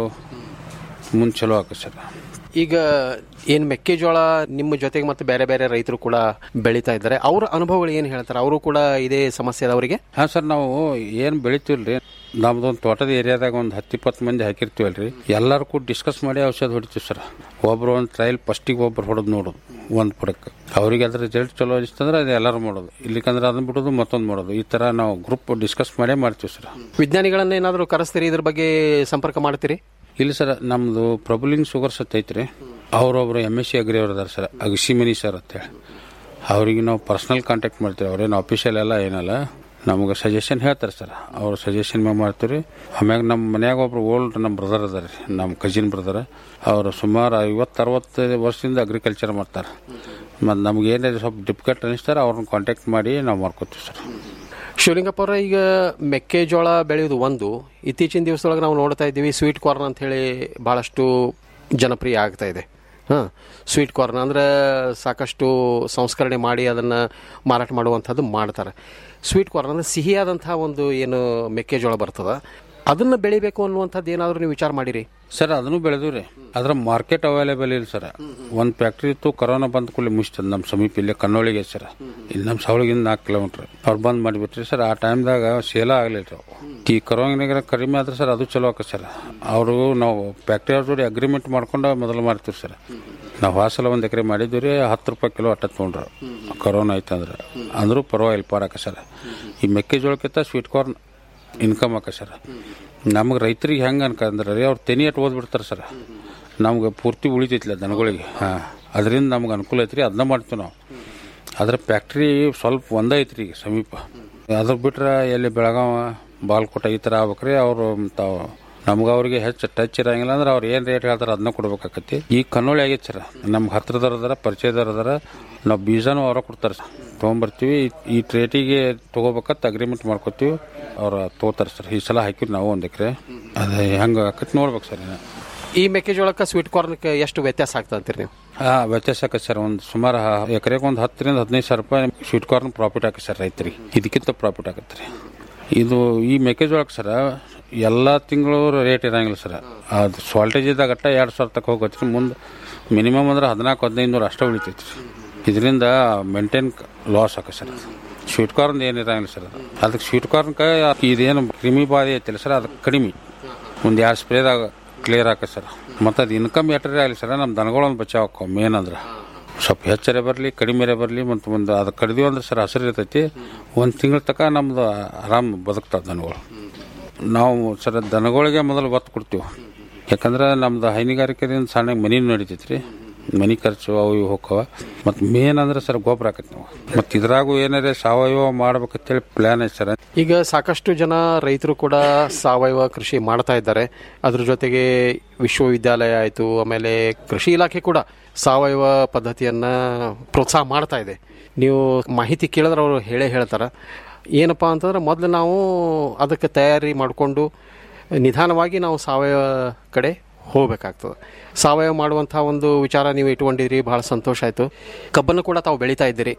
ಮುಂದೆ ಚಲೋ ಆಕೈತೆ ಸರ್ ಈಗ ಏನು ಮೆಕ್ಕೆಜೋಳ ನಿಮ್ಮ ಜೊತೆಗೆ ಮತ್ತೆ ಬೇರೆ ಬೇರೆ ರೈತರು ಕೂಡ ಬೆಳೀತಾ ಇದ್ದಾರೆ ಅವರ ಅನುಭವಗಳು ಏನು ಹೇಳ್ತಾರೆ ಅವರು ಕೂಡ ಇದೇ ಸಮಸ್ಯೆ ಅದ ಅವರಿಗೆ ಹಾಂ ಸರ್ ನಾವು ಏನು ಬೆಳಿತೀವಲ್ರಿ ನಮ್ದೊಂದು ತೋಟದ ಏರಿಯಾದಾಗ ಒಂದು ಹತ್ತು ಇಪ್ಪತ್ತು ಮಂದಿ ಹಾಕಿರ್ತೀವಲ್ರಿ ಎಲ್ಲರೂ ಕೂಡ ಡಿಸ್ಕಸ್ ಮಾಡಿ ಔಷಧ ಹೊಡಿತೀವಿ ಸರ್ ಒಬ್ರು ಒಂದು ಟ್ರಯಲ್ ಫಸ್ಟಿಗೆ ಒಬ್ರು ಹೊಡೆದು ನೋಡೋದು ಒಂದು ಪಡಕ್ಕೆ ಅವ್ರಿಗೆ ಅದ್ರ ರಿಸಲ್ಟ್ ಚಲೋ ಅನಿಸ್ತಂದ್ರೆ ಅದು ಎಲ್ಲರೂ ಮಾಡೋದು ಇಲ್ಲಿಕಂದ್ರೆ ಅದನ್ನ ಬಿಡೋದು ಮತ್ತೊಂದು ಮಾಡೋದು ಈ ಥರ ನಾವು ಗ್ರೂಪ್ ಡಿಸ್ಕಸ್ ಮಾಡೇ ಮಾಡ್ತೀವಿ ಸರ್ ವಿಜ್ಞಾನಿಗಳನ್ನ ಏನಾದರೂ ಕರೆಸ್ತೀರಿ ಇದ್ರ ಬಗ್ಗೆ ಸಂಪರ್ಕ ಮಾಡ್ತೀರಿ ಇಲ್ಲ ಸರ್ ನಮ್ದು ಪ್ರಭುಲಿಂಗ್ ಶುಗರ್ಸ್ ಅಂತ ಐತ್ರಿ ಅವ್ರೊಬ್ರು ಎಮ್ ಎಸ್ ಸಿ ಅಗ್ರಿ ಅವ್ರು ಅದಾರ ಸರ್ ಅಗಸಿಮನಿ ಸರ್ ಅಂತೇಳಿ ಅವ್ರಿಗೆ ನಾವು ಪರ್ಸ್ನಲ್ ಕಾಂಟ್ಯಾಕ್ಟ್ ಮಾಡ್ತೀವಿ ಅವ್ರೇನು ಅಫಿಷಿಯಲ್ ಎಲ್ಲ ಏನಲ್ಲ ನಮಗೆ ಸಜೆಷನ್ ಹೇಳ್ತಾರೆ ಸರ್ ಅವ್ರ ಸಜೆಷನ್ ಮ್ಯಾಗ ಮಾಡ್ತೀವಿ ಆಮ್ಯಾಗ ನಮ್ಮ ಮನ್ಯಾಗ ಒಬ್ರು ಓಲ್ಡ್ ನಮ್ಮ ಬ್ರದರ್ ಅದಾರ ರೀ ನಮ್ಮ ಕಜಿನ್ ಬ್ರದರ್ ಅವರು ಸುಮಾರು ಐವತ್ತು ಅರವತ್ತು ವರ್ಷದಿಂದ ಅಗ್ರಿಕಲ್ಚರ್ ಮಾಡ್ತಾರೆ ಮತ್ತು ನಮ್ಗೆ ಏನಾದ್ರು ಸ್ವಲ್ಪ ಡಿಫಿಕಲ್ಟ್ ಅನಿಸ್ತಾರೆ ಅವ್ರನ್ನ ಕಾಂಟ್ಯಾಕ್ಟ್ ಮಾಡಿ ನಾವು ಮಾಡ್ಕೋತೀವಿ ಸರ್ ಶಿವಲಿಂಗಪ್ಪ ಅವರ ಈಗ ಮೆಕ್ಕೆಜೋಳ ಬೆಳೆಯೋದು ಒಂದು ಇತ್ತೀಚಿನ ದಿವಸದೊಳಗೆ ನಾವು ನೋಡ್ತಾ ಇದ್ದೀವಿ ಸ್ವೀಟ್ ಕಾರ್ನ್ ಅಂತ ಹೇಳಿ ಬಹಳಷ್ಟು ಜನಪ್ರಿಯ ಆಗ್ತಾ ಇದೆ ಹಾಂ ಸ್ವೀಟ್ ಕಾರ್ನ್ ಅಂದ್ರೆ ಸಾಕಷ್ಟು ಸಂಸ್ಕರಣೆ ಮಾಡಿ ಅದನ್ನು ಮಾರಾಟ ಮಾಡುವಂಥದ್ದು ಮಾಡ್ತಾರೆ ಸ್ವೀಟ್ ಕಾರ್ನ್ ಅಂದ್ರೆ ಸಿಹಿಯಾದಂತಹ ಒಂದು ಏನು ಮೆಕ್ಕೆಜೋಳ ಬರ್ತದ ಅದನ್ನು ಬೆಳಿಬೇಕು ಅನ್ನುವಂಥದ್ದು ಏನಾದರೂ ನೀವು ವಿಚಾರ ಮಾಡಿರಿ ಸರ್ ಅದನ್ನು ಬೆಳೆದ್ವಿ ರೀ ಅದ್ರ ಮಾರ್ಕೆಟ್ ಅವೈಲೇಬಲ್ ಇಲ್ಲ ಸರ್ ಒಂದು ಫ್ಯಾಕ್ಟ್ರಿ ಇತ್ತು ಕರೋನಾ ಬಂದ ಕೂಡಲೇ ಮುಗಿಸ್ತದ ನಮ್ಮ ಸಮೀಪ ಇಲ್ಲೇ ಕನ್ನೋಳಿಗೆ ಸರ್ ಇಲ್ಲಿ ನಮ್ಮ ಸವಳಿಗಿಂದ ನಾಲ್ಕು ಕಿಲೋಮೀಟ್ರ್ ಅವ್ರು ಬಂದ್ ಮಾಡಿಬಿಟ್ರಿ ಸರ್ ಆ ಟೈಮ್ದಾಗ ಸೇಲ ಆಗಲಿಲ್ಲ ರೀ ಅವು. ಈ ಕರೋನಾಗ ಕಡಿಮೆ ಆದ್ರೆ ಸರ್ ಅದು ಚಲೋ ಆಕ ಸರ್ ಅವರು ನಾವು ಫ್ಯಾಕ್ಟ್ರಿ ಅವ್ರ ಜೋಡಿ ಅಗ್ರಿಮೆಂಟ್ ಮಾಡ್ಕೊಂಡು ಮೊದಲು ಮಾಡ್ತೀವಿ ಸರ್ ನಾವು ಹಾಸಲ ಒಂದು ಎಕರೆ ಮಾಡಿದ್ವಿ ರೀ ಹತ್ತು ರೂಪಾಯಿ ಕಿಲೋ ಅಟ್ಟ ತೊಗೊಂಡ್ರು ಕರೋನಾ ಐತಂದ್ರೆ ಅಂದ್ರೂ ಪರವಾಗಿಲ್ಲ ಪಾಡಕ ಸರ್ ಈ ಮೆಕ್ಕೆಜೋಳಕ್ಕಿಂತ ಸ್ವೀಟ್ ಕಾರ್ನ್ ಇನ್ಕಮ್ ಆಕ ಸರ್ ನಮಗೆ ರೈತರಿಗೆ ಹೆಂಗೆ ಅನ್ಕಂದ್ರೆ ರೀ ಅವ್ರು ತೆನಿ ಅಟ್ ಓದ್ಬಿಡ್ತಾರೆ ಸರ್ ನಮ್ಗೆ ಪೂರ್ತಿ ಉಳಿತೈತಿಲ್ಲ ದನಗಳಿಗೆ ಹಾಂ ಅದರಿಂದ ನಮ್ಗೆ ಅನುಕೂಲ ಐತ್ರಿ ಅದನ್ನ ಮಾಡ್ತೀವಿ ನಾವು ಅದ್ರ ಫ್ಯಾಕ್ಟ್ರಿ ಸ್ವಲ್ಪ ಒಂದೇ ಐತ್ರಿ ಈಗ ಸಮೀಪ ಅದ್ರ ಬಿಟ್ರೆ ಎಲ್ಲಿ ಬೆಳಗಾವ ಬಾಲ್ಕೋಟ ಈ ಥರ ಆಗ್ಬೇಕ್ರಿ ಅವರು ತಾವು ನಮ್ಗೆ ಅವ್ರಿಗೆ ಹೆಚ್ಚು ಟಚ್ ಇರಂಗಿಲ್ಲ ಅಂದ್ರೆ ಅವ್ರು ಏನು ರೇಟ್ ಹೇಳ್ತಾರೆ ಅದನ್ನ ಕೊಡ್ಬೇಕಾಕತಿ ಈಗ ಕನ್ನೋಳಿ ಆಗೈತೆ ಸರ್ ನಮ್ಗೆ ಹತ್ರದವ್ರು ಅದಾರ ಪರಿಚಯದವ್ರು ಅದಾರ ನಾವು ಬೀಜನೂ ಅವ್ರ ಕೊಡ್ತಾರೆ ಸರ್ ತೊಗೊಂಬರ್ತೀವಿ ಈ ರೇಟಿಗೆ ತೊಗೋಬೇಕಂತ ಅಗ್ರಿಮೆಂಟ್ ಮಾಡ್ಕೋತೀವಿ ಅವ್ರು ತೊಗೋತಾರೆ ಸರ್ ಈ ಸಲ ಹಾಕಿವಿ ನಾವು ಒಂದು ಎಕರೆ ಅದು ಹೆಂಗೆ ಆಕತಿ ನೋಡ್ಬೇಕು ಸರ್ ಇನ್ನು. ಈ ಮೆಕ್ಕೆಜೋಳಕ್ಕೆ ಸ್ವೀಟ್ ಕಾರ್ನ್ಗೆ ಎಷ್ಟು ವ್ಯತ್ಯಾಸ ಆಗ್ತದೆ ಅಂತೀರಿ ನೀವು ಹಾಂ ವ್ಯತ್ಯಾಸ ಆಕೈತೆ ಸರ್ ಒಂದು ಸುಮಾರು ಎಕರೆಗೆ ಒಂದು ಹತ್ತರಿಂದ ಹದಿನೈದು ಸಾವಿರ ರೂಪಾಯಿ ಸ್ವೀಟ್ ಕಾರ್ನ್ ಪ್ರಾಫಿಟ್ ಆಕೈತೆ ಸರ್ ರೈತರಿಗೆ ಇದಕ್ಕಿಂತ ಪ್ರಾಫಿಟ್ ಆಕತ್ತೆ ರೀ ಇದು ಈ ಮೆಕ್ಕೆಜೋಳಕ್ಕೆ ಸರ ಎಲ್ಲ ತಿಂಗಳು ರೇಟ್ ಇರಂಗಿಲ್ಲ ಸರ್ ಅದು ಸಾಲ್ಟೇಜ್ ಇದ್ದಾಗ ಅಟ್ಟ ಎರಡು ಸಾವಿರ ತಕ್ಕ ಹೋಗತ್ತೆ ರೀ ಮುಂದೆ ಮಿನಿಮಮ್ ಅಂದ್ರೆ ಹದಿನಾಲ್ಕು ಹದಿನೈದು ನೂರು ಅಷ್ಟೇ ಉಳಿತೈತಿ ರೀ ಇದರಿಂದ ಮೇಂಟೈನ್ ಲಾಸ್ ಆಕ ಸರ್ ಸ್ವೀಟ್ ಕಾರ್ನ್ ಏನು ಇರಂಗಿಲ್ಲ ಸರ್ ಅದು ಅದಕ್ಕೆ ಸ್ವೀಟ್ ಕಾರ್ನ್ಗೆ ಇದೇನು ಕ್ರಿಮಿ ಬಾಧೆ ಐತಿಲ್ಲ ಸರ್ ಅದಕ್ಕೆ ಕಡಿಮೆ ಒಂದು ಎರಡು ಸ್ಪ್ರೇದಾಗ ಕ್ಲಿಯರ್ ಆಕ ಸರ್ ಮತ್ತು ಅದು ಇನ್ಕಮ್ ಎಟ್ರೆ ಆಗಲಿ ಸರ್ ನಮ್ಮ ದನಗಳೊಂದು ಬಚಾವ್ ಆಕ್ಕವು ಮೇನ್ ಅಂದ್ರೆ ಸ್ವಲ್ಪ ಹೆಚ್ಚರೆ ಬರಲಿ ಕಡಿಮೆರೆ ಬರಲಿ ಮತ್ತು ಒಂದು ಅದು ಕಡಿದೀವಿ ಅಂದ್ರೆ ಸರ್ ಹಸಿರು ಇರ್ತೈತಿ ಒಂದು ತಿಂಗಳ ತನಕ ನಮ್ದು ಆರಾಮ್ ಬದುಕ್ತಾವೆ ದನಗಳು ನಾವು ಸರ್ ದನಗಳಿಗೆ ಮೊದಲು ಒತ್ತು ಕೊಡ್ತೀವಿ ಯಾಕಂದ್ರೆ ನಮ್ದು ಹೈನುಗಾರಿಕೆಯಿಂದ ಸಣ್ಣ ಮನಿ ನಡಿತೈತಿ ರೀ ಮನಿ ಖರ್ಚು ಅವು ಇವು ಹೋಕ್ಕವ ಮತ್ತು ಮೇನ್ ಅಂದ್ರೆ ಸರ್ ಗೊಬ್ಬರ ಹಾಕತ್ತೆ ನಾವು ಮತ್ತು ಇದ್ರಾಗೂ ಏನಾರೇ ಸಾವಯವ ಮಾಡ್ಬೇಕಂತೇಳಿ ಪ್ಲ್ಯಾನ್ ಐತೆ ಸರ್ ಈಗ ಸಾಕಷ್ಟು ಜನ ರೈತರು ಕೂಡ ಸಾವಯವ ಕೃಷಿ ಮಾಡ್ತಾ ಇದ್ದಾರೆ ಅದ್ರ ಜೊತೆಗೆ ವಿಶ್ವವಿದ್ಯಾಲಯ ಆಯಿತು ಆಮೇಲೆ ಕೃಷಿ ಇಲಾಖೆ ಕೂಡ ಸಾವಯವ ಪದ್ಧತಿಯನ್ನ ಪ್ರೋತ್ಸಾಹ ಮಾಡ್ತಾ ಇದೆ ನೀವು ಮಾಹಿತಿ ಕೇಳಿದ್ರೆ ಅವರು ಹೇಳೇ ಹೇಳ್ತಾರೆ ಏನಪ್ಪಾ ಅಂತಂದ್ರೆ ಮೊದಲು ನಾವು ಅದಕ್ಕೆ ತಯಾರಿ ಮಾಡಿಕೊಂಡು ನಿಧಾನವಾಗಿ ನಾವು ಸಾವಯವ ಕಡೆ ಹೋಗ್ಬೇಕಾಗ್ತದೆ ಸಾವಯವ ಮಾಡುವಂತಹ ಒಂದು ವಿಚಾರ ನೀವು ಇಟ್ಕೊಂಡಿದ್ರಿ ಬಹಳ ಸಂತೋಷ ಆಯಿತು ಕಬ್ಬನ್ನು ಕೂಡ ತಾವು ಬೆಳೀತಾ ಇದ್ದೀರಿ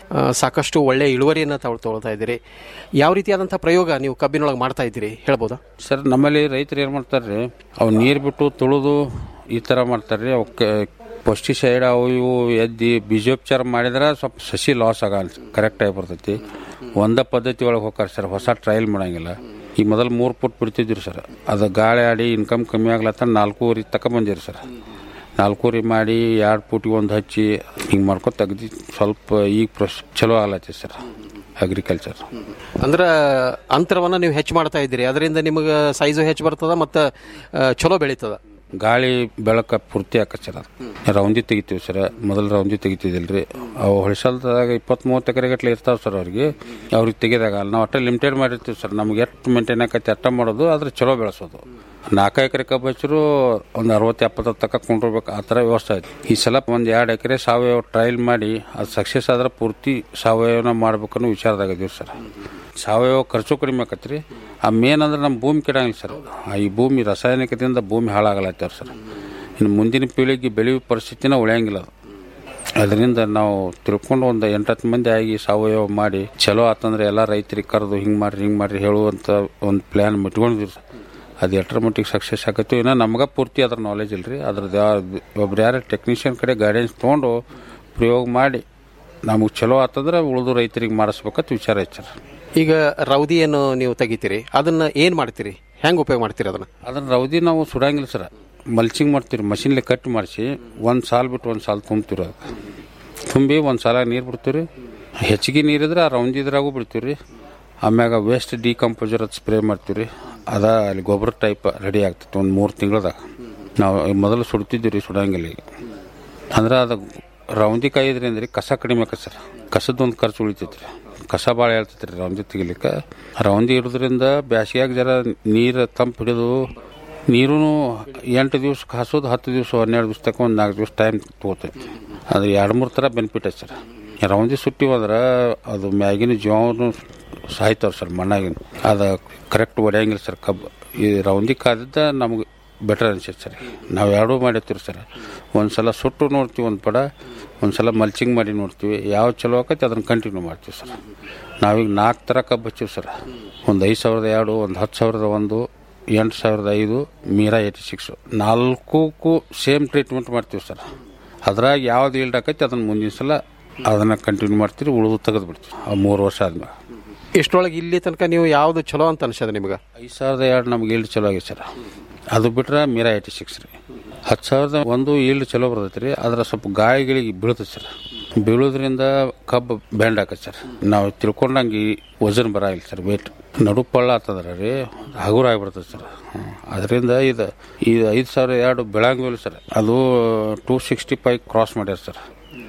ಆ, ಸಾಕಷ್ಟು ಒಳ್ಳೆಯ ಇಳುವರಿಯನ್ನು ತಾವು ತೊಗೊಳ್ತಾ ಇದ್ದೀರಿ ಯಾವ ರೀತಿಯಾದಂಥ ಪ್ರಯೋಗ ನೀವು ಕಬ್ಬಿನೊಳಗೆ ಮಾಡ್ತಾ ಇದ್ದೀರಿ ಹೇಳ್ಬೋದಾ ಸರ್ ನಮ್ಮಲ್ಲಿ ರೈತರು ಏನು ಮಾಡ್ತಾರೆ ಅವು ನೀರು ಬಿಟ್ಟು ತುಳಿದು ಈ ಥರ ಮಾಡ್ತಾರೆ ಅವಕ್ಕೆ ಪೆಸ್ಟಿಸೈಡ್ ಅವು ಇವು ಎದ್ದಿ ಬೀಜೋಪಚಾರ ಮಾಡಿದ್ರೆ ಸ್ವಲ್ಪ ಸಸಿ ಲಾಸ್ ಆಗಲ್ಲ ಕರೆಕ್ಟಾಗಿ ಬರ್ತೈತಿ ಒಂದ ಪದ್ಧತಿ ಒಳಗೆ ಹೋಗ್ತಾರೆ ಸರ್ ಹೊಸ ಟ್ರಯಲ್ ಮಾಡಂಗಿಲ್ಲ ಈ ಮೊದಲು ಮೂರು ಫುಟ್ ಬಿಡ್ತಿದ್ರಿ ಸರ್ ಅದು ಗಾಳಿ ಆಡಿ ಇನ್ಕಮ್ ಕಮ್ಮಿ ಆಗ್ಲತ್ತ ನಾಲ್ಕೂವರೆ ತಕ ಬಂದಿರಿ ಸರ್ ನಾಲ್ಕೂವರೆ ಮಾಡಿ ಎರಡು ಫುಟಿಗೆ ಒಂದು ಹಚ್ಚಿ ಹಿಂಗೆ ಮಾಡ್ಕೊತ ತೆಗ್ದು ಸ್ವಲ್ಪ ಈಗ ಪ್ರೊಸ್ ಚಲೋ ಆಗ್ಲತ್ತೈತಿ ಸರ್ ಅಗ್ರಿಕಲ್ಚರ್ ಅಂದ್ರೆ ಅಂತರವನ್ನು ನೀವು ಹೆಚ್ಚು ಮಾಡ್ತಾ ಇದ್ದೀರಿ ಅದರಿಂದ ನಿಮಗೆ ಸೈಜು ಹೆಚ್ಚು ಬರ್ತದ ಮತ್ತು ಚಲೋ ಬೆಳೀತದ ಗಾಳಿ ಬೆಳಕ ಪೂರ್ತಿ ಆಕತ್ ಸರ್ ಅದು ರೌಂದಿ ತೆಗಿತೀವಿ ಸರ್ ಮೊದಲು ರೌಂದಿ ತೆಗಿತಿದಿಲ್ರಿ ಅವು ಹೊಳಿಸಲ್ದಾಗ ಇಪ್ಪತ್ತ್ ಮೂವತ್ತು ಎಕರೆ ಗಟ್ಲೆ ಇರ್ತಾವೆ ಸರ್ ಅವ್ರಿಗೆ ಅವ್ರಿಗೆ ತೆಗೆದಾಗ ನಾವು ಅಟ್ಟ ಲಿಮಿಟೆಡ್ ಮಾಡಿರ್ತೀವಿ ಸರ್ ನಮ್ಗೆ ಎಷ್ಟು ಮೇಂಟೈನ್ ಆಕೈತಿ ಅಟ್ಟ ಮಾಡೋದು ಆದ್ರೆ ಚಲೋ ಬೆಳೆಸೋದು ನಾಲ್ಕು ಎಕರೆ ಕಬ್ಬು ಹಚ್ಚರು ಒಂದು ಅರವತ್ತು ಎಪ್ಪತ್ತು ತಕ್ಕ ಕೊಂಡಿರ್ಬೇಕು ಆ ಥರ ವ್ಯವಸ್ಥೆ ಐತಿ ಈ ಸಲ ಒಂದು ಎರಡು ಎಕರೆ ಸಾವಯವ ಟ್ರಯಲ್ ಮಾಡಿ ಅದು ಸಕ್ಸಸ್ ಆದ್ರೆ ಪೂರ್ತಿ ಸಾವಯವನ ಮಾಡ್ಬೇಕನ್ನೋ ವಿಚಾರದಾಗ ಇದೀವಿ ಸರ್ ಸಾವಯವ ಖರ್ಚು ಕಡಿಮೆ ಆಕತ್ರಿ ಆ ಮೇನ್ ಅಂದ್ರೆ ನಮ್ಮ ಭೂಮಿ ಕೆಡಂಗಿಲ್ಲ ಸರ್ ಆ ಈ ಭೂಮಿ ರಾಸಾಯನಿಕದಿಂದ ಭೂಮಿ ಹಾಳಾಗಲತ್ತಾರ ಸರ್ ಇನ್ನು ಮುಂದಿನ ಪೀಳಿಗೆ ಬೆಳೆಯುವ ಪರಿಸ್ಥಿತಿನ ಉಳಿಯಂಗಿಲ್ಲ ಅದು ಅದರಿಂದ ನಾವು ತಿಳ್ಕೊಂಡು ಒಂದು ಎಂಟತ್ತು ಮಂದಿ ಆಗಿ ಸಾವಯವ ಮಾಡಿ ಚಲೋ ಆತಂದ್ರೆ ಎಲ್ಲ ರೈತರಿಗೆ ಕರೆದು ಹಿಂಗೆ ಮಾಡ್ರಿ ಹಿಂಗೆ ಮಾಡ್ರಿ ಹೇಳುವಂಥ ಒಂದು ಪ್ಲ್ಯಾನ್ ಇಟ್ಕೊಂಡಿದ್ವಿ ಸರ್ ಅದು ಎಷ್ಟರ ಮಟ್ಟಿಗೆ ಸಕ್ಸಸ್ ಆಗತ್ತೆ ಇನ್ನೂ ನಮ್ಗೆ ಪೂರ್ತಿ ಅದ್ರ ನಾಲೆಜ್ ಇಲ್ರಿ ಅದ್ರದ್ದು ಯಾವ ಒಬ್ರು ಯಾರು ಟೆಕ್ನಿಷಿಯನ್ ಕಡೆ ಗೈಡೆನ್ಸ್ ತೊಗೊಂಡು ಪ್ರಯೋಗ ಮಾಡಿ ನಮಗೆ ಚಲೋ ಆತಂದ್ರೆ ಉಳಿದು ರೈತರಿಗೆ ಮಾಡಿಸ್ಬೇಕಂತ ವಿಚಾರ ಐತೆ ಸರ್ ಈಗ ರೌದಿಯನ್ನು ನೀವು ತೆಗಿತೀರಿ ಅದನ್ನು ಏನು ಮಾಡ್ತೀರಿ ಹೆಂಗೆ ಉಪಯೋಗ ಮಾಡ್ತೀರಿ ಅದನ್ನು ಅದನ್ನ ರೌದಿ ನಾವು ಸುಡಂಗಿಲ್ಲ ಸರ್ ಮಲ್ಚಿಂಗ್ ಮಾಡ್ತೀವಿ ಮಷಿನ್ಲೆ ಕಟ್ ಮಾಡಿಸಿ ಒಂದು ಸಾಲ್ ಬಿಟ್ಟು ಒಂದು ಸಾಲ್ ತುಂಬ್ತೀವಿ ಅದು ತುಂಬಿ ಒಂದು ಸಾಲ ನೀರು ಬಿಡ್ತೀವಿ ಹೆಚ್ಚಿಗೆ ನೀರಿದ್ರೆ ಆ ರೌಂದಿದ್ರಾಗೂ ಬಿಡ್ತೀವಿ ರೀ ಆಮ್ಯಾಗ ವೇಸ್ಟ್ ಡಿಕಂಪೋಸರ್ ಅದು ಸ್ಪ್ರೇ ಮಾಡ್ತೀವಿ ರೀ ಅದ ಅಲ್ಲಿ ಗೊಬ್ಬರ ಟೈಪ್ ರೆಡಿ ಆಗ್ತೈತೆ ಒಂದು ಮೂರು ತಿಂಗಳದಾಗ ನಾವು ಮೊದಲು ಸುಡ್ತಿದ್ವಿ ರೀ ಸುಡಂಗಿಲ್ಲ ಈಗ ಅಂದ್ರೆ ಅದು ರೌಂದಿ ಕಾಯಿದ್ರಿಂದ ರೀ ಕಸ ಕಡಿಮೆ ಆಕತ್ ಸರ್ ಕಸದೊಂದು ಖರ್ಚು ಉಳಿತೈತಿ ರೀ ಕಸ ಭಾಳ ಹೇಳ್ತೈತಿ ರೀ ರೌಂದಿ ತೆಗಿಲಿಕ್ಕೆ ರೌಂದಿ ಇರೋದ್ರಿಂದ ಬ್ಯಾಸಿಗ್ಯಾಗ ಜರ ನೀರು ತಂಪು ಹಿಡಿದು ನೀರು ಎಂಟು ದಿವ್ಸ ಕಾಸೋದು ಹತ್ತು ದಿವಸ ಹನ್ನೆರಡು ದಿವ್ಸ ತಕ್ಕ ಒಂದು ನಾಲ್ಕು ದಿವಸ ಟೈಮ್ ತೊಗೋತೈತಿ ಅದು ಎರಡು ಮೂರು ಥರ ಬೆನಿಫಿಟ್ ಐತೆ ಸರ್ ರೌಂದಿ ಸುಟ್ಟಿವಂದ್ರೆ ಅದು ಮ್ಯಾಗಿನ ಜೀವನು ಸಾಯ್ತಾವ ಸರ್ ಮಣ್ಣಾಗಿನ ಅದು ಕರೆಕ್ಟ್ ಹೊಡೆಯಂಗಿಲ್ಲ ಸರ್ ಕಬ್ಬು ಈ ರೌಂದಿ ಕಾದಿದ್ದ ನಮ್ಗೆ ಬೆಟರ್ ಅನ್ಸೈತೆ ಸರ್ ನಾವು ಎರಡೂ ಮಾಡಿರ್ತೀವಿ ಸರ್ ಒಂದು ಸಲ ಸುಟ್ಟು ನೋಡ್ತೀವಿ ಒಂದು ಪಡ ಒಂದು ಸಲ ಮಲ್ಚಿಂಗ್ ಮಾಡಿ ನೋಡ್ತೀವಿ ಯಾವ ಚಲೋ ಆಕೈತಿ ಅದನ್ನು ಕಂಟಿನ್ಯೂ ಮಾಡ್ತೀವಿ ಸರ್ ನಾವೀಗ ನಾಲ್ಕು ಥರ ಕಬ್ಬು ಹಚ್ಚಿವಿ ಸರ್ ಒಂದು ಐದು ಸಾವಿರದ ಎರಡು ಒಂದು ಹತ್ತು ಸಾವಿರದ ಒಂದು ಎಂಟು ಸಾವಿರದ ಐದು ಮೀರಾ ಏಯ್ಟಿ ಸಿಕ್ಸು ನಾಲ್ಕಕ್ಕೂ ಸೇಮ್ ಟ್ರೀಟ್ಮೆಂಟ್ ಮಾಡ್ತೀವಿ ಸರ್ ಅದ್ರಾಗ ಯಾವ್ದು ಈಲ್ಡ್ ಆಕೈತಿ ಅದನ್ನು ಮುಂದಿನ ಸಲ ಅದನ್ನು ಕಂಟಿನ್ಯೂ ಮಾಡ್ತೀವಿ ಉಳಿದು ತೆಗೆದು ಬಿಡ್ತೀವಿ ಆ ಮೂರು ವರ್ಷ ಆದ್ಮೇಲೆ ಇಷ್ಟರೊಳಗೆ ಇಲ್ಲಿ ತನಕ ನೀವು ಯಾವುದು ಚಲೋ ಅಂತ ಅನ್ಸದ ನಿಮ್ಗೆ ಐದು ಸಾವಿರದ ಎರಡು ನಮ್ಗೆ ಈಲ್ಡ್ ಚಲೋ ಆಗೈತೆ ಸರ್ ಅದು ಬಿಟ್ರೆ ಮೀರಾ ಏಯ್ಟಿ ಸಿಕ್ಸ್ ರೀ ಹತ್ತು ಸಾವಿರದ ಒಂದು ಈಲ್ಡ್ ಚಲೋ ಬರ್ತೈತೆ ರೀ ಅದ್ರ ಸ್ವಲ್ಪ ಗಾಯಗಳಿಗೆ ಬೀಳ್ತೈತೆ ಸರ್ ಬೀಳೋದ್ರಿಂದ ಕಬ್ಬು ಬೆಂಡ್ ಆಕತ್ತೆ ಸರ್ ನಾವು ತಿಳ್ಕೊಂಡಂಗೆ ಈ ವಜನ್ ಬರಾಗಿಲ್ಲ ಸರ್ ವೇಟ್ ನಡು ಪಳ್ಳ ಆತಂದ್ರೆ ರೀ ಹಗುರ ಆಗಿಬಿಡ್ತದೆ ಸರ್ ಅದರಿಂದ ಇದು ಇದು ಐದು ಸಾವಿರ ಎರಡು ಬೆಳಂಗಿಲ್ಲ ಸರ್ ಅದು ಟೂ ಸಿಕ್ಸ್ಟಿ ಫೈವ್ ಕ್ರಾಸ್ ಮಾಡ್ಯಾರ ಸರ್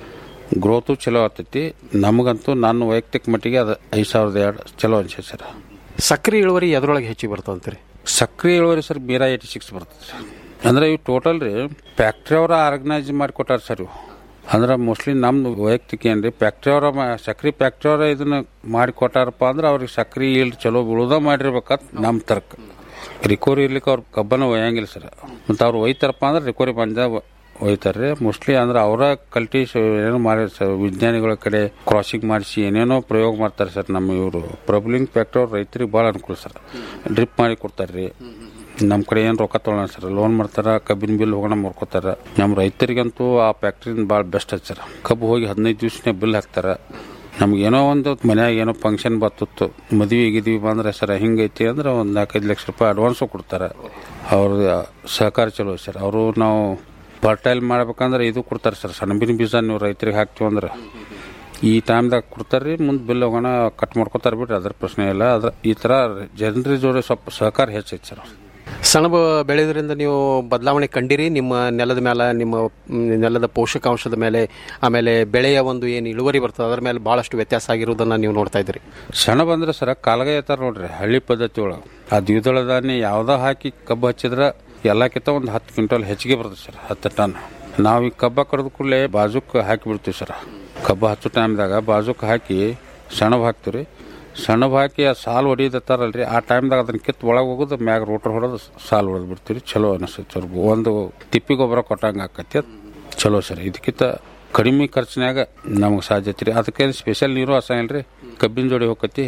ಗ್ರೋತು ಚಲೋ ಆಗ್ತೈತಿ ನಮಗಂತೂ ನನ್ನ ವೈಯಕ್ತಿಕ ಮಟ್ಟಿಗೆ ಅದು ಐದು ಸಾವಿರದ ಎರಡು ಚಲೋ ಅನ್ಸೈತೆ ಸರ್ ಸಕ್ರೆ ಇಳುವರಿ ಎದ್ರೊಳಗೆ ಹೆಚ್ಚಿಗೆ ಬರ್ತದಂತೀರಿ ಸಕ್ರೆ ಇಳುವರಿ ಸರ್ ಮೀರಾ ಏಯ್ಟಿ ಸಿಕ್ಸ್ ಬರ್ತದೆ ಸರ್ ಅಂದ್ರೆ ಇವು ಟೋಟಲ್ ರೀ ಫ್ಯಾಕ್ಟ್ರಿ ಅವರ ಆರ್ಗನೈಸ್ ಮಾಡಿ ಕೊಟ್ಟಾರ ಸರ್ ಇವು ಅಂದ್ರೆ ಮೋಸ್ಟ್ಲಿ ನಮ್ದು ವೈಯಕ್ತಿಕ ಏನ್ರಿ ಫ್ಯಾಕ್ಟ್ರಿ ಅವರ ಸಕ್ರೆ ಫ್ಯಾಕ್ಟ್ರಿ ಅವರ ಇದನ್ನ ಮಾಡಿ ಕೊಟ್ಟಾರಪ್ಪ ಅಂದ್ರೆ ಅವ್ರಿಗೆ ಸಕ್ರೆ ಈಲ್ಡ್ ಚಲೋ ಬೀಳೋದ ಮಾಡಿರ್ಬೇಕಂತ ನಮ್ಮ ತರ್ಕ ರಿಕವರಿ ಇರ್ಲಿಕ್ಕೆ ಅವ್ರ ಕಬ್ಬನ ಒಯ್ಯಂಗಿಲ್ಲ ಸರ್ ಮತ್ತು ಅವ್ರು ಒಯ್ತಾರಪ್ಪ ಅಂದ್ರೆ ರಿಕವರಿ ಬಂದ ಒಯ್ತಾರೆ ಮೋಸ್ಟ್ಲಿ ಅಂದ್ರೆ ಅವರ ಕಲ್ಟಿ ಏನೋ ಮಾಡಿ ಸರ್ ವಿಜ್ಞಾನಿಗಳ ಕಡೆ ಕ್ರಾಸಿಂಗ್ ಮಾಡಿಸಿ ಏನೇನೋ ಪ್ರಯೋಗ ಮಾಡ್ತಾರೆ ಸರ್ ನಮ್ಮ ಇವರು ಪ್ರಬ್ಲಿಂಗ್ ಫ್ಯಾಕ್ಟ್ರಿ ಅವ್ರು ರೈತರಿಗೆ ಭಾಳ ಅನುಕೂಲ ಸರ್ ಡ್ರಿಪ್ ಮಾಡಿ ಕೊಡ್ತಾರೆ ರೀ ನಮ್ಮ ಕಡೆ ಏನು ರೊಕ್ಕ ತೊಗೊಳ ಸರ್ ಲೋನ್ ಮಾಡ್ತಾರ ಕಬ್ಬಿನ ಬಿಲ್ ಹೋಗೋಣ ಮಾಡ್ಕೋತಾರ ನಮ್ಮ ರೈತರಿಗಂತೂ ಆ ಫ್ಯಾಕ್ಟ್ರಿನ ಭಾಳ ಬೆಸ್ಟ್ ಐತೆ ಸರ್ ಕಬ್ಬು ಹೋಗಿ ಹದಿನೈದು ದಿವ್ಸನೇ ಬಿಲ್ ಹಾಕ್ತಾರ ನಮ್ಗೆ ಏನೋ ಒಂದು ಮನ್ಯಾಗ ಏನೋ ಫಂಕ್ಷನ್ ಬತ್ತಿತ್ತು ಮದುವೆ ಗಿದ್ವಿ ಬಂದ್ರೆ ಸರ್ ಹಿಂಗೈತಿ ಅಂದ್ರೆ ಒಂದು ನಾಲ್ಕೈದು ಲಕ್ಷ ರೂಪಾಯಿ ಅಡ್ವಾನ್ಸು ಕೊಡ್ತಾರೆ ಅವ್ರ ಸಹಕಾರ ಚಲೋ ಐತೆ ಸರ್ ಅವರು ನಾವು ಫರ್ಟೈಲ್ ಮಾಡ್ಬೇಕಂದ್ರೆ ಇದು ಕೊಡ್ತಾರೆ ಸರ್ ಸಣ್ಣಬಿನ ಬೀಜ ನೀವು ರೈತರಿಗೆ ಹಾಕ್ತೀವಿ ಅಂದ್ರೆ ಈ ಟೈಮ್ದಾಗ ಕೊಡ್ತಾರೆ ರೀ ಮುಂದೆ ಬಿಲ್ ಹೋಗೋಣ ಕಟ್ ಮಾಡ್ಕೊತಾರೆ ಬಿಡ್ರಿ ಅದ್ರ ಪ್ರಶ್ನೆ ಇಲ್ಲ ಅದ್ರ ಈ ಥರ ಜನರ ಜೋಡಿ ಸ್ವಲ್ಪ ಸಹಕಾರ ಹೆಚ್ಚೈತೆ ಸರ್ ಸೆಣಬು ಬೆಳೆಯೋದ್ರಿಂದ ನೀವು ಬದಲಾವಣೆ ಕಂಡಿರಿ ನಿಮ್ಮ ನೆಲದ ಮೇಲೆ ನಿಮ್ಮ ಮ್, ನೆಲದ ಪೋಷಕಾಂಶದ ಮೇಲೆ ಆಮೇಲೆ ಬೆಳೆಯ ಒಂದು ಏನು ಇಳುವರಿ ಬರ್ತದೆ ಅದರ ಮೇಲೆ ಭಾಳಷ್ಟು ವ್ಯತ್ಯಾಸ ಆಗಿರೋದನ್ನ ನೀವು ನೋಡ್ತಾ ಇದ್ದೀರಿ ಸಣ್ಣ ಬಂದ್ರೆ ಸರ ಕಾಲಗ ಐತಾರ ನೋಡ್ರಿ ಹಳ್ಳಿ ಪದ್ಧತಿ ಒಳಗೆ ಆ ದ್ವಿದಳ ಧಾನ್ಯ ಯಾವ್ದೋ ಹಾಕಿ ಕಬ್ಬು ಹಚ್ಚಿದ್ರೆ ಎಲ್ಲಕ್ಕಿಂತ ಒಂದು ಹತ್ತು ಕ್ವಿಂಟಲ್ ಹೆಚ್ಚಿಗೆ ಬರ್ತದೆ ಸರ್ ಹತ್ತು ಟನ್ ನಾವು ಈ ಕಬ್ಬ ಕಡ್ದ ಕೂಡಲೇ ಬಾಜುಕ್ ಹಾಕಿ ಬಿಡ್ತೀವಿ ಸರ್ ಕಬ್ಬು ಹಚ್ಚೋ ಟೈಮ್ದಾಗ ಬಾಜುಕ್ ಹಾಕಿ ಸೆಣಬ್ ಹಾಕ್ತೀವಿ ರೀ ಸೆಣಬ್ ಹಾಕಿ ಆ ಸಾಲು ಹೊಡಿದತ್ತಾರಲ್ರಿ ಆ ಟೈಮ್ದಾಗ ಅದನ್ನ ಕಿತ್ತು ಒಳಗೆ ಹೋಗೋದು ಮ್ಯಾಗ ರೋಟರ್ ಹೊಡೆದು ಸಾಲು ಹೊಡೆದು ಬಿಡ್ತೀವಿ ಚಲೋ ಅನಿಸ್ತೈತೆ ಸರ್ ಒಂದು ತಿಪ್ಪಿ ಗೊಬ್ಬರ ಕೊಟ್ಟಂಗೆ ಆಕತಿ ಅದ್ ಚಲೋ ಸರ್ ಇದಕ್ಕಿಂತ ಕಡಿಮೆ ಖರ್ಚಿನಾಗ ನಮಗೆ ಸಾಧ್ಯತೆ ರೀ ಅದಕ್ಕೆ ಸ್ಪೆಷಲ್ ನೀರು ಹಸಂಗಿಲ್ಲ ರೀ ಕಬ್ಬಿನ ಜೋಡಿ ಹೋಗತಿ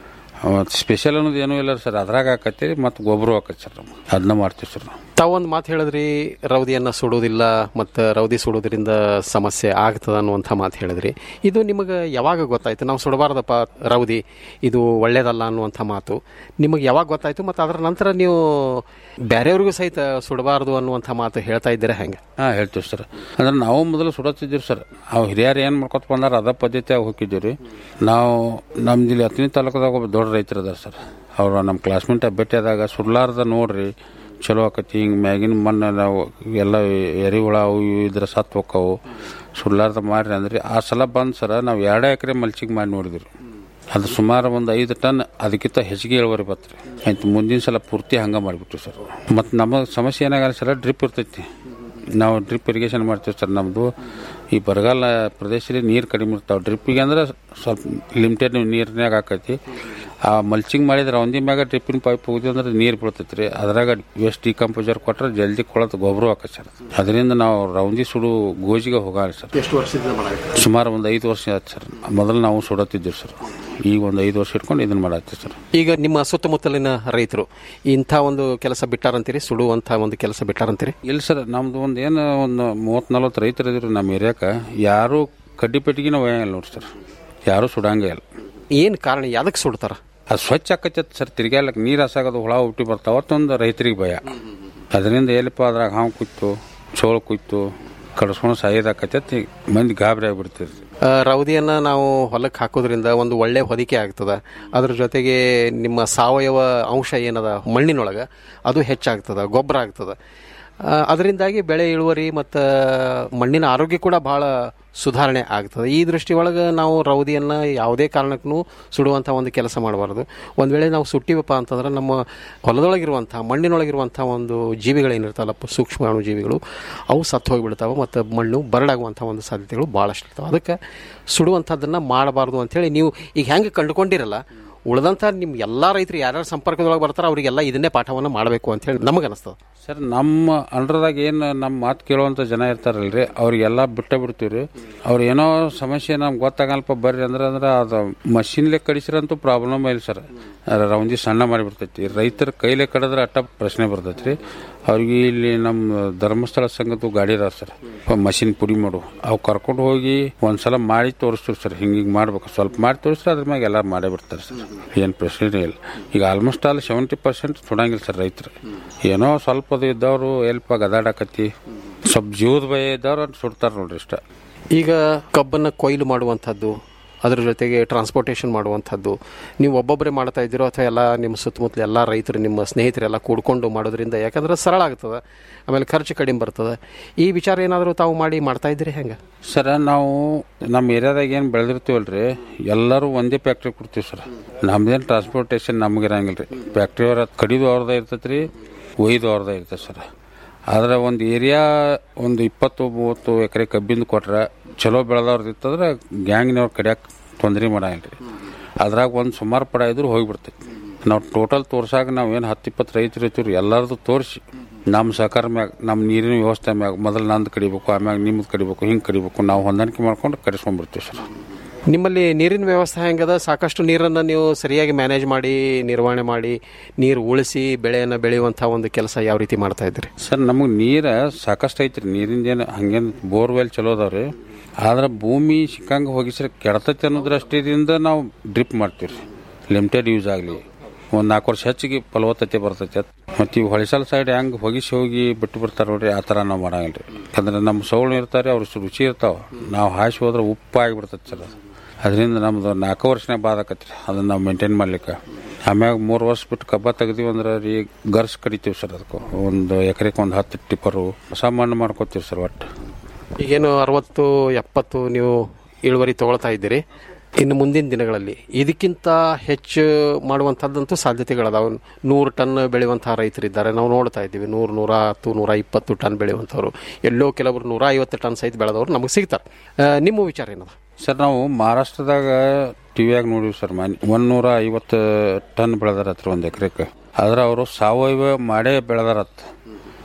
ಸ್ಪೆಷಲ್ ಅನ್ನೋದು ಏನೂ ಇಲ್ಲ ಸರ್ ಅದ್ರಾಗ ಹಾಕತ್ತಿ ಮತ್ತು ಗೊಬ್ಬರ ಹಾಕತ್ತೆ ಸರ್ ನಮ್ಗೆ ಅದನ್ನ ಮಾಡ್ತೀವಿ ಸರ್ ನಾವು ತಾವೊಂದು ಮಾತು ಹೇಳಿದ್ರಿ ರೌದಿಯನ್ನು ಸುಡೋದಿಲ್ಲ ಮತ್ತು ರೌದಿ ಸುಡೋದ್ರಿಂದ ಸಮಸ್ಯೆ ಆಗ್ತದ ಅನ್ನುವಂಥ ಮಾತು ಹೇಳಿದ್ರಿ ಇದು ನಿಮಗೆ ಯಾವಾಗ ಗೊತ್ತಾಯ್ತು ನಾವು ಸುಡಬಾರ್ದಪ್ಪ ರೌದಿ ಇದು ಒಳ್ಳೇದಲ್ಲ ಅನ್ನುವಂಥ ಮಾತು ನಿಮಗೆ ಯಾವಾಗ ಗೊತ್ತಾಯ್ತು ಮತ್ತು ಅದರ ನಂತರ ನೀವು ಬೇರೆಯವ್ರಿಗೂ ಸಹಿತ ಸುಡಬಾರ್ದು ಅನ್ನುವಂಥ ಮಾತು ಹೇಳ್ತಾ ಇದ್ದೀರಾ ಹೆಂಗೆ ಹಾಂ ಹೇಳ್ತೀವಿ ಸರ್ ಅಂದ್ರೆ ನಾವು ಮೊದಲು ಸುಡತ್ತಿದ್ದೀವಿ ಸರ್ ಅವು ಹಿರಿಯರು ಏನು ಮಾಡ್ಕೊತ ಬಂದಾರ ಅದ ಪದ್ಧತಿಯಾಗಿ ಹೋಗಿದ್ದೀವಿ ರೀ ನಾವು ನಮ್ಮ ಜಿಲ್ಲೆ ಹತ್ತನೇ ತಾಲೂಕದಾಗ ಒಬ್ಬ ದೊಡ್ಡ ರೈತರು ಅದಾರ ಸರ್ ಅವರು ನಮ್ಮ ಕ್ಲಾಸ್ಮೇಟ್ ಭೇಟಿಯಾದಾಗ ಸುಡ್ಲಾರ್ದ ನೋಡ್ರಿ ಚಲೋ ಆಕತಿ ಹಿಂಗೆ ಮ್ಯಾಗಿನ ಮಣ್ಣು ನಾವು ಎಲ್ಲ ಎರಿಹುಳ ಅವು ಇವು ಇದ್ರೆ ಸತ್ತು ಹೋಕ್ಕವು ಸುಡ್ಲಾರ್ದ ಮಾಡ್ರಿ ಅಂದ್ರೆ ಆ ಸಲ ಬಂದು ಸರ ನಾವು ಎರಡೇ ಎಕರೆ ಮಲ್ಚಿಂಗ್ ಮಾಡಿ ನೋಡಿದ್ರಿ ಅದು ಸುಮಾರು ಒಂದು ಐದು ಟನ್ ಅದಕ್ಕಿಂತ ಹೆಚ್ಚಿಗೆ ಇಳುವರಿ ಬತ್ತು ರೀ ಆಯ್ತು ಮುಂದಿನ ಸಲ ಪೂರ್ತಿ ಹಂಗೆ ಮಾಡಿಬಿಟ್ವಿ ಸರ್ ಮತ್ತು ನಮ್ಮ ಸಮಸ್ಯೆ ಏನಾಗಲ್ಲ ಸರ್ ಡ್ರಿಪ್ ಇರ್ತೈತಿ ನಾವು ಡ್ರಿಪ್ ಇರಿಗೇಷನ್ ಮಾಡ್ತೀವಿ ಸರ್ ನಮ್ಮದು ಈ ಬರಗಾಲ ಪ್ರದೇಶದಲ್ಲಿ ನೀರು ಕಡಿಮೆ ಇರ್ತಾವೆ ಡ್ರಿಪ್ಪಿಗೆ ಅಂದ್ರೆ ಸ್ವಲ್ಪ ಲಿಮಿಟೆಡ್ ನೀರಿನಾಗ ಹಾಕೈತಿ ಆ ಮಲ್ಚಿಂಗ್ ಮಾಡಿದ್ರೆ ಒಂದಿ ಮ್ಯಾಗ ಡ್ರಿಪ್ಪಿನ ಪೈಪ್ ಹೋಗಿದ್ವಿ ಅಂದ್ರೆ ನೀರು ಬೀಳ್ತೈತಿ ರೀ ಅದ್ರಾಗ ವೇಸ್ಟ್ ಡಿಕಂಪೋಸರ್ ಕೊಟ್ರೆ ಜಲ್ದಿ ಕೊಳತು ಗೊಬ್ಬರ ಹಾಕತ್ತೆ ಸರ್ ಅದರಿಂದ ನಾವು ರೌಂದಿ ಸುಡು ಗೋಜಿಗೆ ಹೋಗಲ್ಲ ಸರ್ ಎಷ್ಟು ವರ್ಷದಿಂದ ಮಾಡಾಕತ್ತೀರಿ? ಸುಮಾರು ಒಂದು ಐದು ವರ್ಷ ಆಯ್ತು ಸರ್ ಮೊದಲು ನಾವು ಸುಡತ್ತಿದ್ದೀವಿ ಸರ್ ಈಗ ಒಂದು ಐದು ವರ್ಷ ಇಟ್ಕೊಂಡು ಇದನ್ನು ಮಾಡತ್ತೀವಿ ಸರ್ ಈಗ ನಿಮ್ಮ ಸುತ್ತಮುತ್ತಲಿನ ರೈತರು ಇಂಥ ಒಂದು ಕೆಲಸ ಬಿಟ್ಟಾರಂತೀರಿ ಸುಡುವಂಥ ಒಂದು ಕೆಲಸ ಬಿಟ್ಟಾರಂತೀರಿ ಇಲ್ಲ ಸರ್ ನಮ್ದು ಒಂದು ಏನು ಒಂದು ಮೂವತ್ತು ನಲ್ವತ್ತು ರೈತರು ಇದ್ರು ನಮ್ಮ ಏರಿಯಾಕ ಯಾರು ಕಡ್ಡಿ ಪೆಟ್ಟಿಗೆನ ಒಯ್ಯಂಗಿಲ್ಲ ನೋಡಿ ಸರ್ ಯಾರು ಸುಡಂಗೇ ಇಲ್ಲ ಏನು ಕಾರಣ ಯಾವ್ದಕ್ಕೆ ಸುಡ್ತಾರ ಅದು ಸ್ವಚ್ಛ ಆಕೈತೆ ಸರ್ ತಿರ್ಗ್ಯಾಲಕ್ಕೆ ನೀರು ಹಸಾಗೋದು ಹುಳ ಹುಟ್ಟಿ ಬರ್ತಾವ ಅವತ್ತೊಂದು ರೈತರಿಗೆ ಭಯ ಅದರಿಂದ ಎಲ್ಲಿಪ್ಪ ಅದ್ರಾಗ ಹಾವು ಕುಯ್ತು ಚೋಳು ಕುಯ್ತು ಕಡಿಸ್ಕೊಂಡು ಸಾಯೋದಾಕೈತೆ ಮಂದಿ ಗಾಬರಿ ಆಗಿಬಿಡ್ತೀರಿ ಆ, ರೌದಿಯನ್ನ ನಾವು ಹೊಲಕ್ಕೆ ಹಾಕೋದ್ರಿಂದ ಒಂದು ಒಳ್ಳೆ ಹೊದಿಕೆ ಆಗ್ತದ ಅದ್ರ ಜೊತೆಗೆ ನಿಮ್ಮ ಸಾವಯವ ಅಂಶ ಏನದ ಮಣ್ಣಿನೊಳಗೆ ಅದು ಹೆಚ್ಚಾಗ್ತದ ಗೊಬ್ಬರ ಆಗ್ತದ ಆ, ಅದರಿಂದಾಗಿ ಬೆಳೆ ಇಳುವರಿ ಮತ್ತು ಮಣ್ಣಿನ ಆರೋಗ್ಯ ಕೂಡ ಬಹಳ ಸುಧಾರಣೆ ಆಗ್ತದೆ ಈ ದೃಷ್ಟಿ ಒಳಗೆ ನಾವು ರೌದಿಯನ್ನು ಯಾವುದೇ ಕಾರಣಕ್ಕೂ ಸುಡುವಂಥ ಒಂದು ಕೆಲಸ ಮಾಡಬಾರ್ದು ಒಂದು ವೇಳೆ ನಾವು ಸುಟ್ಟಿವಪ್ಪ ಅಂತಂದ್ರೆ ನಮ್ಮ ಹೊಲದೊಳಗಿರುವಂಥ ಮಣ್ಣಿನೊಳಗಿರುವಂಥ ಒಂದು ಜೀವಿಗಳೇನಿರ್ತಾವಲ್ಲ ಸೂಕ್ಷ್ಮಾಣು ಜೀವಿಗಳು ಅವು ಸತ್ತು ಹೋಗಿಬಿಡ್ತಾವೆ ಮತ್ತು ಮಣ್ಣು ಬರಡಾಗುವಂಥ ಒಂದು ಸಾಧ್ಯತೆಗಳು ಭಾಳಷ್ಟು ಇರ್ತಾವೆ ಅದಕ್ಕೆ ಸುಡುವಂಥದ್ದನ್ನು ಮಾಡಬಾರ್ದು ಅಂಥೇಳಿ ನೀವು ಈಗ ಹೆಂಗೆ ಕಂಡುಕೊಂಡಿರಲ್ಲ ಉಳಿದಂಥ ನಿಮ್ಮ ಎಲ್ಲ ರೈತರು ಯಾರ್ಯಾರು ಸಂಪರ್ಕದೊಳಗೆ ಬರ್ತಾರೋ ಅವರಿಗೆಲ್ಲ ಇದನ್ನೇ ಪಾಠವನ್ನು ಮಾಡಬೇಕು ಅಂತೇಳಿ ನಮಗೆ ಅನಿಸ್ತದೆ ಸರ್ ನಮ್ಮ ಅಂಡ್ರದಾಗ ಏನು ನಮ್ಮ ಮಾತು ಕೇಳುವಂಥ ಜನ ಇರ್ತಾರಲ್ರಿ ಅವ್ರಿಗೆಲ್ಲ ಬಿಟ್ಟ ಬಿಡ್ತೀವಿ ರೀ ಅವ್ರು ಏನೋ ಸಮಸ್ಯೆ ನಮ್ಗೆ ಗೊತ್ತಾಗಲ್ಪ ಬರ್ರಿ ಅಂದ್ರೆ ಅಂದ್ರೆ ಅದು ಮಷಿನ್ಲೆ ಕಡಿಸಿರಂತೂ ಪ್ರಾಬ್ಲಮ್ ಇಲ್ಲ ಸರ್ ರೌಂದಿ ಸಣ್ಣ ಮಾಡಿಬಿಡ್ತೈತಿ ರೈತರ ಕೈಲೇ ಕಡಿದ್ರೆ ಅಟ್ಟ ಪ್ರಶ್ನೆ ಬರ್ತೈತಿ ರೀ ಅವ್ರಿಗೆ ಇಲ್ಲಿ ನಮ್ಮ ಧರ್ಮಸ್ಥಳ ಸಂಘದ್ದು ಗಾಡಿ ಅದಾವ ಸರ್ ಮಷಿನ್ ಪುಡಿ ಮಾಡು ಅವು ಕರ್ಕೊಂಡು ಹೋಗಿ ಒಂದ್ಸಲ ಮಾಡಿ ತೋರಿಸ್ತೀವಿ ಸರ್ ಹಿಂಗೆ ಹಿಂಗೆ ಮಾಡ್ಬೇಕು ಸ್ವಲ್ಪ ಮಾಡಿ ತೋರಿಸ್ರೆ ಅದ್ರ ಮ್ಯಾಗ ಎಲ್ಲ ಮಾಡೇ ಬಿಡ್ತಾರೆ ಸರ್ ಏನು ಪ್ರಶ್ನೆ ಇಲ್ಲ ಈಗ ಆಲ್ಮೋಸ್ಟ್ ಆಲ್ ಸೆವೆಂಟಿ ಪರ್ಸೆಂಟ್ ಸುಡಂಗಿಲ್ಲ ಸರ್ ರೈತರು ಏನೋ ಸ್ವಲ್ಪ ಅದು ಇದ್ದವರು ಎಲ್ಪ ಗದಾಡಕತ್ತಿ ಸ್ವಲ್ಪ ಜೀವದ ಭಯ ಇದ್ದವ್ರು ಸುಡ್ತಾರೆ ನೋಡ್ರಿ ಇಷ್ಟ ಈಗ ಕಬ್ಬನ್ನು ಕೊಯ್ಲು ಮಾಡುವಂಥದ್ದು ಅದರ ಜೊತೆಗೆ ಟ್ರಾನ್ಸ್ಪೋರ್ಟೇಷನ್ ಮಾಡುವಂಥದ್ದು ನೀವು ಒಬ್ಬೊಬ್ಬರೇ ಮಾಡ್ತಾ ಇದ್ದೀರೋ ಅಥವಾ ಎಲ್ಲ ನಿಮ್ಮ ಸುತ್ತಮುತ್ತಲ ಎಲ್ಲ ರೈತರು ನಿಮ್ಮ ಸ್ನೇಹಿತರೆಲ್ಲ ಕೂಡ್ಕೊಂಡು ಮಾಡೋದ್ರಿಂದ ಯಾಕಂದ್ರೆ ಸರಳ ಆಗ್ತದೆ ಆಮೇಲೆ ಖರ್ಚು ಕಡಿಮೆ ಬರ್ತದೆ ಈ ವಿಚಾರ ಏನಾದರೂ ತಾವು ಮಾಡಿ ಮಾಡ್ತಾ ಇದ್ದೀರಿ ಹೆಂಗೆ ಸರ್ ನಾವು ನಮ್ಮ ಏರಿಯಾದಾಗ ಏನು ಬೆಳೆದಿರ್ತೀವಲ್ರಿ ಎಲ್ಲರೂ ಒಂದೇ ಫ್ಯಾಕ್ಟ್ರಿ ಕೊಡ್ತೀವಿ ಸರ್ ನಮ್ದೇನು ಟ್ರಾನ್ಸ್ಪೋರ್ಟೇಷನ್ ನಮ್ಗೆ ಇರಂಗಿಲ್ಲ ರೀ ಫ್ಯಾಕ್ಟ್ರಿ ಅವ್ರ ಕಡಿದು ಅವ್ರದ ಇರ್ತೈತೆ ರೀ ಒಯ್ದು ಅವ್ರದ ಇರ್ತೈತೆ ಸರ್ ಆದ್ರೆ ಒಂದು ಏರಿಯಾ ಒಂದು ಇಪ್ಪತ್ತು ಮೂವತ್ತು ಎಕರೆ ಕಬ್ಬಿಂದು ಕೊಟ್ರೆ ಚಲೋ ಬೆಳೆದವ್ರದ್ದು ಇತ್ತಂದ್ರೆ ಗ್ಯಾಂಗ್ನವ್ರು ಕಡಿಯಕ್ಕೆ ತೊಂದರೆ ಮಾಡಂಗಿಲ್ಲ ರೀ ಅದ್ರಾಗ ಒಂದು ಸುಮಾರು ಪಡ ಇದ್ರು ಹೋಗಿಬಿಡ್ತೈತಿ ನಾವು ಟೋಟಲ್ ತೋರ್ಸಾಗ ನಾವು ಏನು ಹತ್ತು ಇಪ್ಪತ್ತು ರೈತರು ಇರ್ತೀವಿ ಎಲ್ಲರದು ತೋರಿಸಿ ನಮ್ಮ ಸಹಕಾರ ಮ್ಯಾಗ ನಮ್ಮ ನೀರಿನ ವ್ಯವಸ್ಥೆ ಮ್ಯಾಗ ಮೊದಲು ನಂದು ಕಡಿಬೇಕು ಆಮ್ಯಾಗ ನಿಮ್ಮದು ಕಡಿಬೇಕು ಹಿಂಗೆ ಕಡಿಬೇಕು ನಾವು ಹೊಂದಾಣಿಕೆ ಮಾಡ್ಕೊಂಡು ಕರೆಸ್ಕೊಂಡ್ಬಿಡ್ತೀವಿ ಸರ್ ನಿಮ್ಮಲ್ಲಿ ನೀರಿನ ವ್ಯವಸ್ಥೆ ಹೆಂಗದ ಸಾಕಷ್ಟು ನೀರನ್ನು ನೀವು ಸರಿಯಾಗಿ ಮ್ಯಾನೇಜ್ ಮಾಡಿ ನಿರ್ವಹಣೆ ಮಾಡಿ ನೀರು ಉಳಿಸಿ ಬೆಳೆಯನ್ನು ಬೆಳೆಯುವಂಥ ಒಂದು ಕೆಲಸ ಯಾವ ರೀತಿ ಮಾಡ್ತಾ ಇದ್ದೀರಿ ಸರ್ ನಮಗೆ ನೀರು ಸಾಕಷ್ಟು ಐತ್ರಿ ನೀರಿಂದ ಏನು ಹಂಗೇನು ಬೋರ್ವೆಲ್ ಚಲೋ ಅದಾವ್ರಿ ಆದ್ರೆ ಭೂಮಿ ಸಿಕ್ಕಂಗೆ ಹೋಗಿ ಸರ್ ಕೆಡತೈತೆ ಅನ್ನೋ ದೃಷ್ಟಿಯಿಂದ ನಾವು ಡ್ರಿಪ್ ಮಾಡ್ತೀವಿ ರೀ ಲಿಮಿಟೆಡ್ ಯೂಸ್ ಆಗಲಿ ಒಂದು ನಾಲ್ಕು ವರ್ಷ ಹೆಚ್ಚಿಗೆ ಫಲವತ್ತತೆ ಬರ್ತೈತೆ ಮತ್ತು ಇವು ಹೊಳಿಸಲ್ ಸೈಡ್ ಹೆಂಗೆ ಹೊಗಿಸಿ ಹೋಗಿ ಬಿಟ್ಟು ಬಿಡ್ತಾರೆ ನೋಡ್ರಿ ಆ ಥರ ನಾವು ಮಾಡಂಗಿಲ್ಲ ರೀ ಯಾಕಂದ್ರೆ ನಮ್ಮ ಸೌಳು ಇರ್ತಾರೆ ಅವ್ರು ರುಚಿ ಇರ್ತಾವೆ ನಾವು ಹಾಸಿ ಹೋದ್ರೆ ಉಪ್ಪು ಆಗಿಬಿಡ್ತೈತೆ ಸರ್ ಅದು ಅದರಿಂದ ನಮ್ದು ನಾಲ್ಕು ವರ್ಷನೇ ಬಾದಾಕತ್ರಿ ಅದನ್ನ ನಾವು ಮೇಂಟೈನ್ ಮಾಡ್ಲಿಕ್ಕೆ ಆಮ್ಯಾಗ ಮೂರು ವರ್ಷ ಬಿಟ್ಟು ಕಬ್ಬ ತೆಗ್ದೀವಿ ಅಂದ್ರೆ ರೀ ಗರ್ಸ್ ಕಡಿತೀವಿ ಸರ್ ಅದಕ್ಕೆ ಒಂದು ಎಕರೆಗೆ ಒಂದು ಹತ್ತು ಟಿಪ್ಪರು ಹೊಸ ಮಣ್ಣು ಮಾಡ್ಕೋತೀವಿ ಸರ್ ಒಟ್ಟು ಈಗೇನು ಅರವತ್ತು ಎಪ್ಪತ್ತು ನೀವು ಇಳುವರಿ ತಗೊಳ್ತಾ ಇದ್ದೀರಿ ಇನ್ನು ಮುಂದಿನ ದಿನಗಳಲ್ಲಿ ಇದಕ್ಕಿಂತ ಹೆಚ್ಚು ಮಾಡುವಂಥದ್ದಂತೂ ಸಾಧ್ಯತೆಗಳದಾವೆ ನೂರು ಟನ್ ಬೆಳೆಯುವಂತಹ ರೈತರಿದ್ದಾರೆ ನಾವು ನೋಡ್ತಾ ಇದ್ದೀವಿ ನೂರು ನೂರ ಹತ್ತು ನೂರ ಇಪ್ಪತ್ತು ಟನ್ ಬೆಳೆಯುವಂಥವ್ರು ಎಲ್ಲೋ ಕೆಲವರು ನೂರ ಐವತ್ತು ಟನ್ ಸಹಿತ ಬೆಳೆದವರು ನಮಗೆ ಸಿಗ್ತಾರೆ ಆ, ನಿಮ್ಮ ವಿಚಾರ ಏನದ ಸರ್ ನಾವು ಮಹಾರಾಷ್ಟ್ರದಾಗ ಟಿವಿಯಾಗ ನೋಡಿವಿ ಸರ್ ಮನೆ ಒಂದೂರ ಐವತ್ತು ಟನ್ ಬೆಳೆದಾರತ್ರ ಒಂದು ಎಕರೆಗೆ ಆದ್ರೆ ಅವರು ಸಾವಯವ ಮಾಡೇ ಬೆಳೆದಾರತ್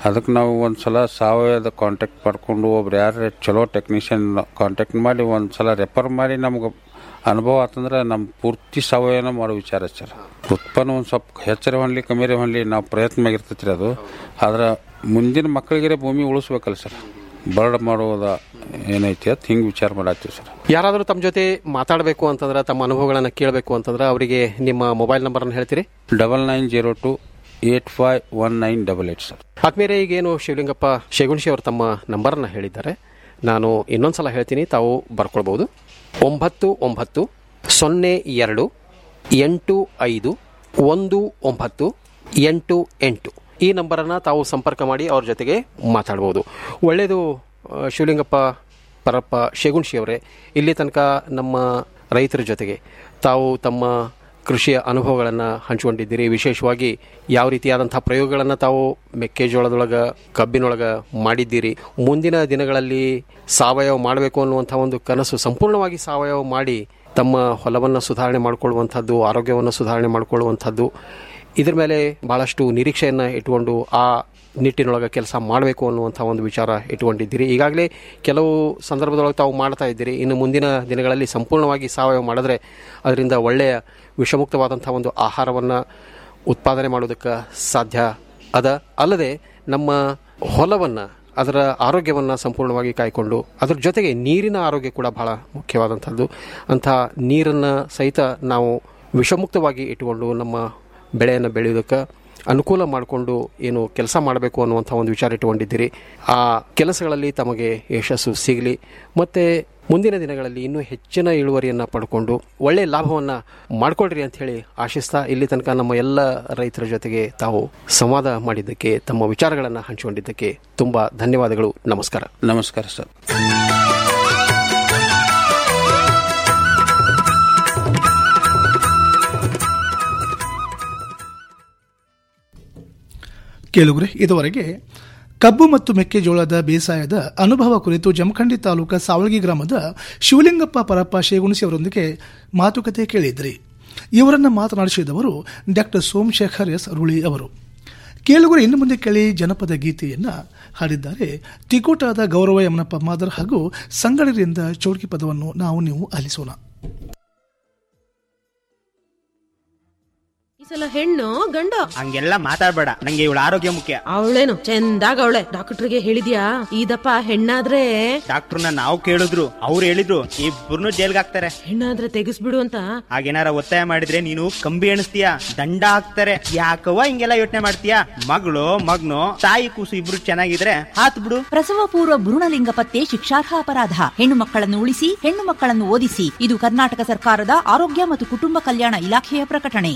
ಅದಕ್ಕೆ ನಾವು ಒಂದ್ಸಲ ಸಾವಯವದ ಕಾಂಟ್ಯಾಕ್ಟ್ ಮಾಡ್ಕೊಂಡು ಒಬ್ರು ಯಾರು ಚಲೋ ಟೆಕ್ನಿಷಿಯನ್ ಕಾಂಟ್ಯಾಕ್ಟ್ ಮಾಡಿ ಒಂದ್ಸಲ ರೆಫರ್ ಮಾಡಿ ನಮ್ಗೆ ಅನುಭವ ಆತಂದ್ರೆ ನಮ್ಮ ಪೂರ್ತಿ ಸಾವಯವನ ಮಾಡೋ ವಿಚಾರ ಸರ್ ಉತ್ಪನ್ನ ಒಂದು ಸ್ವಲ್ಪ ಹೆಚ್ಚರ ಹೊನ್ಲಿ ಕಮ್ಮಿರೆ ಹೊನ್ಲಿ ನಾವು ಪ್ರಯತ್ನ ಆಗಿರ್ತೈತಿ ರೀ ಅದು ಆದ್ರೆ ಮುಂದಿನ ಮಕ್ಕಳಿಗೆ ಭೂಮಿ ಉಳಿಸ್ಬೇಕಲ್ಲ ಸರ್ ಬರ್ಡ್ ಮಾಡೋದ ಏನೈತಿ ಅಂತ ಹಿಂಗೆ ವಿಚಾರ ಮಾಡತ್ತೀವಿ ಸರ್ ಯಾರಾದರೂ ತಮ್ಮ ಜೊತೆ ಮಾತಾಡಬೇಕು ಅಂತಂದ್ರೆ ತಮ್ಮ ಅನುಭವಗಳನ್ನು ಕೇಳಬೇಕು ಅಂತಂದ್ರೆ ಅವರಿಗೆ ನಿಮ್ಮ ಮೊಬೈಲ್ ನಂಬರನ್ನು ಹೇಳ್ತೀರಿ double nine zero two eight five one nine double eight sir ಆದ್ಮೇಲೆ ಈಗೇನು ಶಿವಲಿಂಗಪ್ಪ ಶೇಗುಣಶಿ ಅವರು ತಮ್ಮ ನಂಬರನ್ನು ಹೇಳಿದ್ದಾರೆ ನಾನು ಇನ್ನೊಂದ್ಸಲ ಹೇಳ್ತೀನಿ ತಾವು ಬರ್ಕೊಳ್ಬಹುದು ಒಂಬತ್ತು ಒಂಬತ್ತು ಸೊನ್ನೆ ಎರಡು ಎಂಟು ಐದು ಒಂದು ಒಂಬತ್ತು ಎಂಟು ಎಂಟು ಈ ನಂಬರನ್ನು ತಾವು ಸಂಪರ್ಕ ಮಾಡಿ ಅವ್ರ ಜೊತೆಗೆ ಮಾತಾಡ್ಬೋದು ಒಳ್ಳೆಯದು ಆ, ಶಿವಲಿಂಗಪ್ಪ ಪರಪ್ಪ ಶೇಗುಣಶಿ ಅವರೇ ಇಲ್ಲಿ ತನಕ ನಮ್ಮ ರೈತರ ಜೊತೆಗೆ ತಾವು ತಮ್ಮ ಕೃಷಿಯ ಅನುಭವಗಳನ್ನು ಹಂಚಿಕೊಂಡಿದ್ದೀರಿ ವಿಶೇಷವಾಗಿ ಯಾವ ರೀತಿಯಾದಂಥ ಪ್ರಯೋಗಗಳನ್ನು ತಾವು ಮೆಕ್ಕೆಜೋಳದೊಳಗೆ ಕಬ್ಬಿನೊಳಗೆ ಮಾಡಿದ್ದೀರಿ ಮುಂದಿನ ದಿನಗಳಲ್ಲಿ ಸಾವಯವ ಮಾಡಬೇಕು ಅನ್ನುವಂಥ ಒಂದು ಕನಸು ಸಂಪೂರ್ಣವಾಗಿ ಸಾವಯವ ಮಾಡಿ ತಮ್ಮ ಹೊಲವನ್ನು ಸುಧಾರಣೆ ಮಾಡಿಕೊಳ್ಳುವಂಥದ್ದು ಆರೋಗ್ಯವನ್ನು ಸುಧಾರಣೆ ಮಾಡಿಕೊಳ್ಳುವಂಥದ್ದು ಇದ್ರ ಮೇಲೆ ಭಾಳಷ್ಟು ನಿರೀಕ್ಷೆಯನ್ನು ಇಟ್ಕೊಂಡು ಆ ನಿಟ್ಟಿನೊಳಗೆ ಕೆಲಸ ಮಾಡಬೇಕು ಅನ್ನುವಂಥ ಒಂದು ವಿಚಾರ ಇಟ್ಕೊಂಡಿದ್ದೀರಿ ಈಗಾಗಲೇ ಕೆಲವು ಸಂದರ್ಭದೊಳಗೆ ತಾವು ಮಾಡ್ತಾ ಇದ್ದೀರಿ ಇನ್ನು ಮುಂದಿನ ದಿನಗಳಲ್ಲಿ ಸಂಪೂರ್ಣವಾಗಿ ಸಾವಯವ ಮಾಡಿದ್ರೆ ಅದರಿಂದ ಒಳ್ಳೆಯ ವಿಷಮುಕ್ತವಾದಂಥ ಒಂದು ಆಹಾರವನ್ನು ಉತ್ಪಾದನೆ ಮಾಡೋದಕ್ಕೆ ಸಾಧ್ಯ ಅದ ಅಲ್ಲದೆ ನಮ್ಮ ಹೊಲವನ್ನು ಅದರ ಆರೋಗ್ಯವನ್ನು ಸಂಪೂರ್ಣವಾಗಿ ಕಾಯ್ಕೊಂಡು ಅದರ ಜೊತೆಗೆ ನೀರಿನ ಆರೋಗ್ಯ ಕೂಡ ಬಹಳ ಮುಖ್ಯವಾದಂಥದ್ದು ಅಂಥ ನೀರನ್ನು ಸಹಿತ ನಾವು ವಿಷಮುಕ್ತವಾಗಿ ಇಟ್ಟುಕೊಂಡು ನಮ್ಮ ಬೆಳೆಯನ್ನು ಬೆಳೆಯೋದಕ್ಕೆ ಅನುಕೂಲ ಮಾಡಿಕೊಂಡು ಏನು ಕೆಲಸ ಮಾಡಬೇಕು ಅನ್ನುವಂಥ ಒಂದು ವಿಚಾರ ಇಟ್ಟುಕೊಂಡಿದ್ದೀರಿ ಆ ಕೆಲಸಗಳಲ್ಲಿ ತಮಗೆ ಯಶಸ್ಸು ಸಿಗಲಿ ಮತ್ತು ಮುಂದಿನ ದಿನಗಳಲ್ಲಿ ಇನ್ನೂ ಹೆಚ್ಚಿನ ಇಳುವರಿಯನ್ನು ಪಡ್ಕೊಂಡು ಒಳ್ಳೆಯ ಲಾಭವನ್ನು ಮಾಡ್ಕೊಳ್ರಿ ಅಂತ ಹೇಳಿ ಆಶಿಸ್ತಾ ಇಲ್ಲಿ ತನಕ ನಮ್ಮ ಎಲ್ಲ ರೈತರ ಜೊತೆಗೆ ತಾವು ಸಂವಾದ ಮಾಡಿದ್ದಕ್ಕೆ ತಮ್ಮ ವಿಚಾರಗಳನ್ನು ಹಂಚಿಕೊಂಡಿದ್ದಕ್ಕೆ ತುಂಬ ಧನ್ಯವಾದಗಳು ನಮಸ್ಕಾರ ನಮಸ್ಕಾರ ಸರ್ ಕೇಳುಗರೆ ಇದುವರೆಗೆ ಕಬ್ಬು ಮತ್ತು ಮೆಕ್ಕೆಜೋಳದ ಬೇಸಾಯದ ಅನುಭವ ಕುರಿತು ಜಮಖಂಡಿ ತಾಲೂಕಾ ಸಾವಳಗಿ ಗ್ರಾಮದ ಶಿವಲಿಂಗಪ್ಪ ಪರಪ್ಪ ಶೇಗುಣಿಸಿ ಅವರೊಂದಿಗೆ ಮಾತುಕತೆ ಕೇಳಿದ್ರಿ ಇವರನ್ನ ಮಾತನಾಡಿಸಿದವರು ಡಾಕ್ಟರ್ ಸೋಮಶೇಖರ್ ಎಸ್ ರುಳಿ ಅವರು ಕೇಳುಗರು ಇನ್ನು ಮುಂದೆ ಕೇಳಿ ಜನಪದ ಗೀತೆಯನ್ನ ಹಾಡಿದ್ದಾರೆ ತಿಕೋಟಾದ ಗೌರವ ಯಮನಪ್ಪ ಮಾದರ್ ಹಾಗೂ ಸಂಗಡರಿಂದ ಚೌಡ್ಕಿ ಪದವನ್ನು ನಾವು ನೀವು ಆಲಿಸೋಣ ಈ ಸಲ ಹೆಣ್ಣು ಗಂಡು ಹಂಗೆಲ್ಲ ಮಾತಾಡ್ಬೇಡ ನಂಗೆ ಇವಳ ಆರೋಗ್ಯ ಮುಖ್ಯ ಅವಳೇನು ಚಂದಾಗ ಅವಳೆ ಡಾಕ್ಟರ್ಗೆ ಹೇಳಿದ್ಯಾ ಇದಪ್ಪ ಹೆಣ್ಣಾದ್ರೆ ಡಾಕ್ಟರ್ನ ನಾವು ಕೇಳಿದ್ರು ಅವ್ರು ಹೇಳಿದ್ರು ಇಬ್ಬರನ್ನು ಜೈಲ್ಗೆ ಹಾಕ್ತಾರೆ ಹೆಣ್ಣಾದ್ರೆ ತೆಗಿಸ್ಬಿಡು ಅಂತ ಹಾಗೇನಾರ ಒತ್ತಾಯ ಮಾಡಿದ್ರೆ ನೀನು ಕಂಬಿ ಎಣಿಸ್ತೀಯ ದಂಡ ಹಾಕ್ತಾರೆ ಯಾಕವ್ವ ಹಿಂಗೆಲ್ಲ ಯೋಚನೆ ಮಾಡ್ತೀಯ ಮಗಳು ಮಗ್ನು ತಾಯಿ ಕೂಸು ಇಬ್ರು ಚೆನ್ನಾಗಿದ್ರೆ ಹಾತ್ ಬಿಡು ಪ್ರಸವ ಪೂರ್ವ ಭ್ರೂಣಲಿಂಗ ಪತ್ತೆ ಶಿಕ್ಷಾರ್ಹ ಅಪರಾಧ ಹೆಣ್ಣು ಮಕ್ಕಳನ್ನು ಉಳಿಸಿ ಹೆಣ್ಣು ಮಕ್ಕಳನ್ನು ಓದಿಸಿ ಇದು ಕರ್ನಾಟಕ ಸರ್ಕಾರದ ಆರೋಗ್ಯ ಮತ್ತು ಕುಟುಂಬ ಕಲ್ಯಾಣ ಇಲಾಖೆಯ ಪ್ರಕಟಣೆ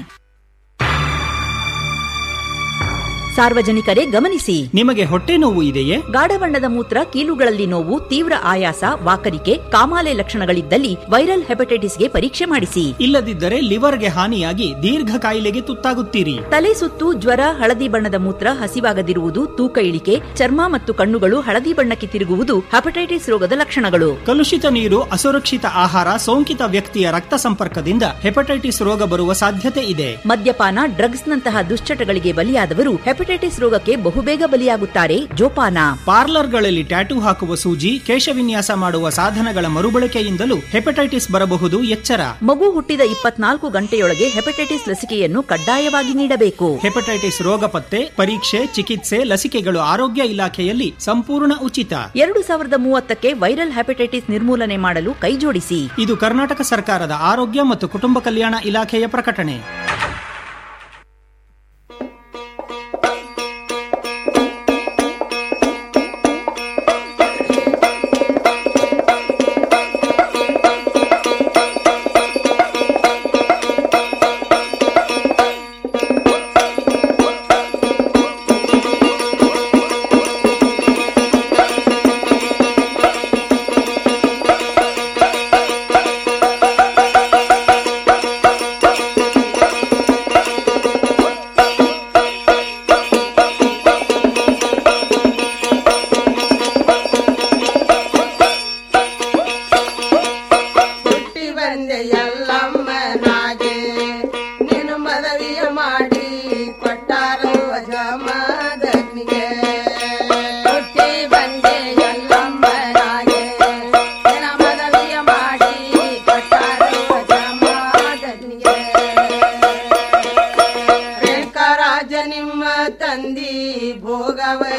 ಸಾರ್ವಜನಿಕರೇ ಗಮನಿಸಿ ನಿಮಗೆ ಹೊಟ್ಟೆ ನೋವು ಇದೆಯೇ ಗಾಢ ಬಣ್ಣದ ಮೂತ್ರ ಕೀಲುಗಳಲ್ಲಿ ನೋವು ತೀವ್ರ ಆಯಾಸ ವಾಕರಿಕೆ ಕಾಮಾಲೆ ಲಕ್ಷಣಗಳಿದ್ದಲ್ಲಿ ವೈರಲ್ ಹೆಪಟೈಟಿಸ್ಗೆ ಪರೀಕ್ಷೆ ಮಾಡಿಸಿ ಇಲ್ಲದಿದ್ದರೆ ಲಿವರ್ಗೆ ಹಾನಿಯಾಗಿ ದೀರ್ಘ ಕಾಯಿಲೆಗೆ ತುತ್ತಾಗುತ್ತೀರಿ ತಲೆ ಸುತ್ತು ಜ್ವರ ಹಳದಿ ಬಣ್ಣದ ಮೂತ್ರ ಹಸಿವಾಗದಿರುವುದು ತೂಕ ಇಳಿಕೆ ಚರ್ಮ ಮತ್ತು ಕಣ್ಣುಗಳು ಹಳದಿ ಬಣ್ಣಕ್ಕೆ ತಿರುಗುವುದು ಹೆಪಟೈಟಿಸ್ ರೋಗದ ಲಕ್ಷಣಗಳು ಕಲುಷಿತ ನೀರು ಅಸುರಕ್ಷಿತ ಆಹಾರ ಸೋಂಕಿತ ವ್ಯಕ್ತಿಯ ರಕ್ತ ಸಂಪರ್ಕದಿಂದ ಹೆಪಟೈಟಿಸ್ ರೋಗ ಬರುವ ಸಾಧ್ಯತೆ ಇದೆ ಮದ್ಯಪಾನ ಡ್ರಗ್ಸ್ನಂತಹ ದುಶ್ಚಟಗಳಿಗೆ ಬಲಿಯಾದವರು ಹೆಪಟೈಟಿಸ್ ರೋಗಕ್ಕೆ ಬಹುಬೇಗ ಬಲಿಯಾಗುತ್ತಾರೆ ಜೋಪಾನ ಪಾರ್ಲರ್ಗಳಲ್ಲಿ ಟ್ಯಾಟೂ ಹಾಕುವ ಸೂಜಿ ಕೇಶವಿನ್ಯಾಸ ಮಾಡುವ ಸಾಧನಗಳ ಮರುಬಳಕೆಯಿಂದಲೂ ಹೆಪಟೈಟಿಸ್ ಬರಬಹುದು ಎಚ್ಚರ ಮಗು ಹುಟ್ಟಿದ ಇಪ್ಪತ್ನಾಲ್ಕು ಗಂಟೆಯೊಳಗೆ ಹೆಪಟೈಟಿಸ್ ಲಸಿಕೆಯನ್ನು ಕಡ್ಡಾಯವಾಗಿ ನೀಡಬೇಕು ಹೆಪಟೈಟಿಸ್ ರೋಗ ಪತ್ತೆ ಪರೀಕ್ಷೆ ಚಿಕಿತ್ಸೆ ಲಸಿಕೆಗಳು ಆರೋಗ್ಯ ಇಲಾಖೆಯಲ್ಲಿ ಸಂಪೂರ್ಣ ಉಚಿತ ಎರಡು ಸಾವಿರದ ಮೂವತ್ತಕ್ಕೆ ವೈರಲ್ ಹೆಪಟೈಟಿಸ್ ನಿರ್ಮೂಲನೆ ಮಾಡಲು ಕೈಜೋಡಿಸಿ ಇದು ಕರ್ನಾಟಕ ಸರ್ಕಾರದ ಆರೋಗ್ಯ ಮತ್ತು ಕುಟುಂಬ ಕಲ್ಯಾಣ ಇಲಾಖೆಯ ಪ್ರಕಟಣೆ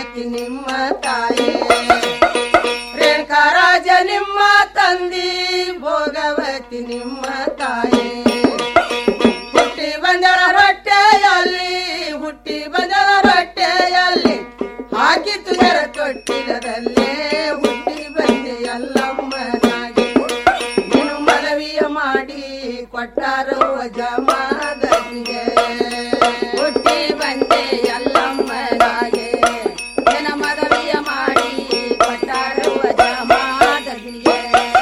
ಭೋಗವತಿ ನಿಮ್ಮ ತಾಯಿ ರೇಣುಕರಾಜ ನಿಮ್ಮ ತಂದಿ ಭೋಗವತಿ ನಿಮ್ಮ ತಾಯಿ ಹುಟ್ಟಿ ಬಂದರ ರೊಟ್ಟೆಯಲ್ಲಿ ಹುಟ್ಟಿ ಬಂದರ ರೊಟ್ಟೆಯಲ್ಲಿ ಹಾಕಿತು ನರ ತೊಟ್ಟಿಲದಲ್ಲೇ ಹುಟ್ಟಿ ಬಂದೆ ಎಲ್ಲಮ್ಮನಾಗಿ ನೀನು ಮನವಿಯ ಮಾಡಿ ಕೊಟ್ಟಾರೋ ಜಮಾದನಿಗೆ ಹುಟ್ಟಿ ಬಂದೆ ಎಲ್ಲಮ್ಮನಾಗೆ ನಿನ್ನ ಮನವಿಯ ಮಾಡಿ ಕೊಟ್ಟಾರೋ ಜಮಾದನಿಗೆ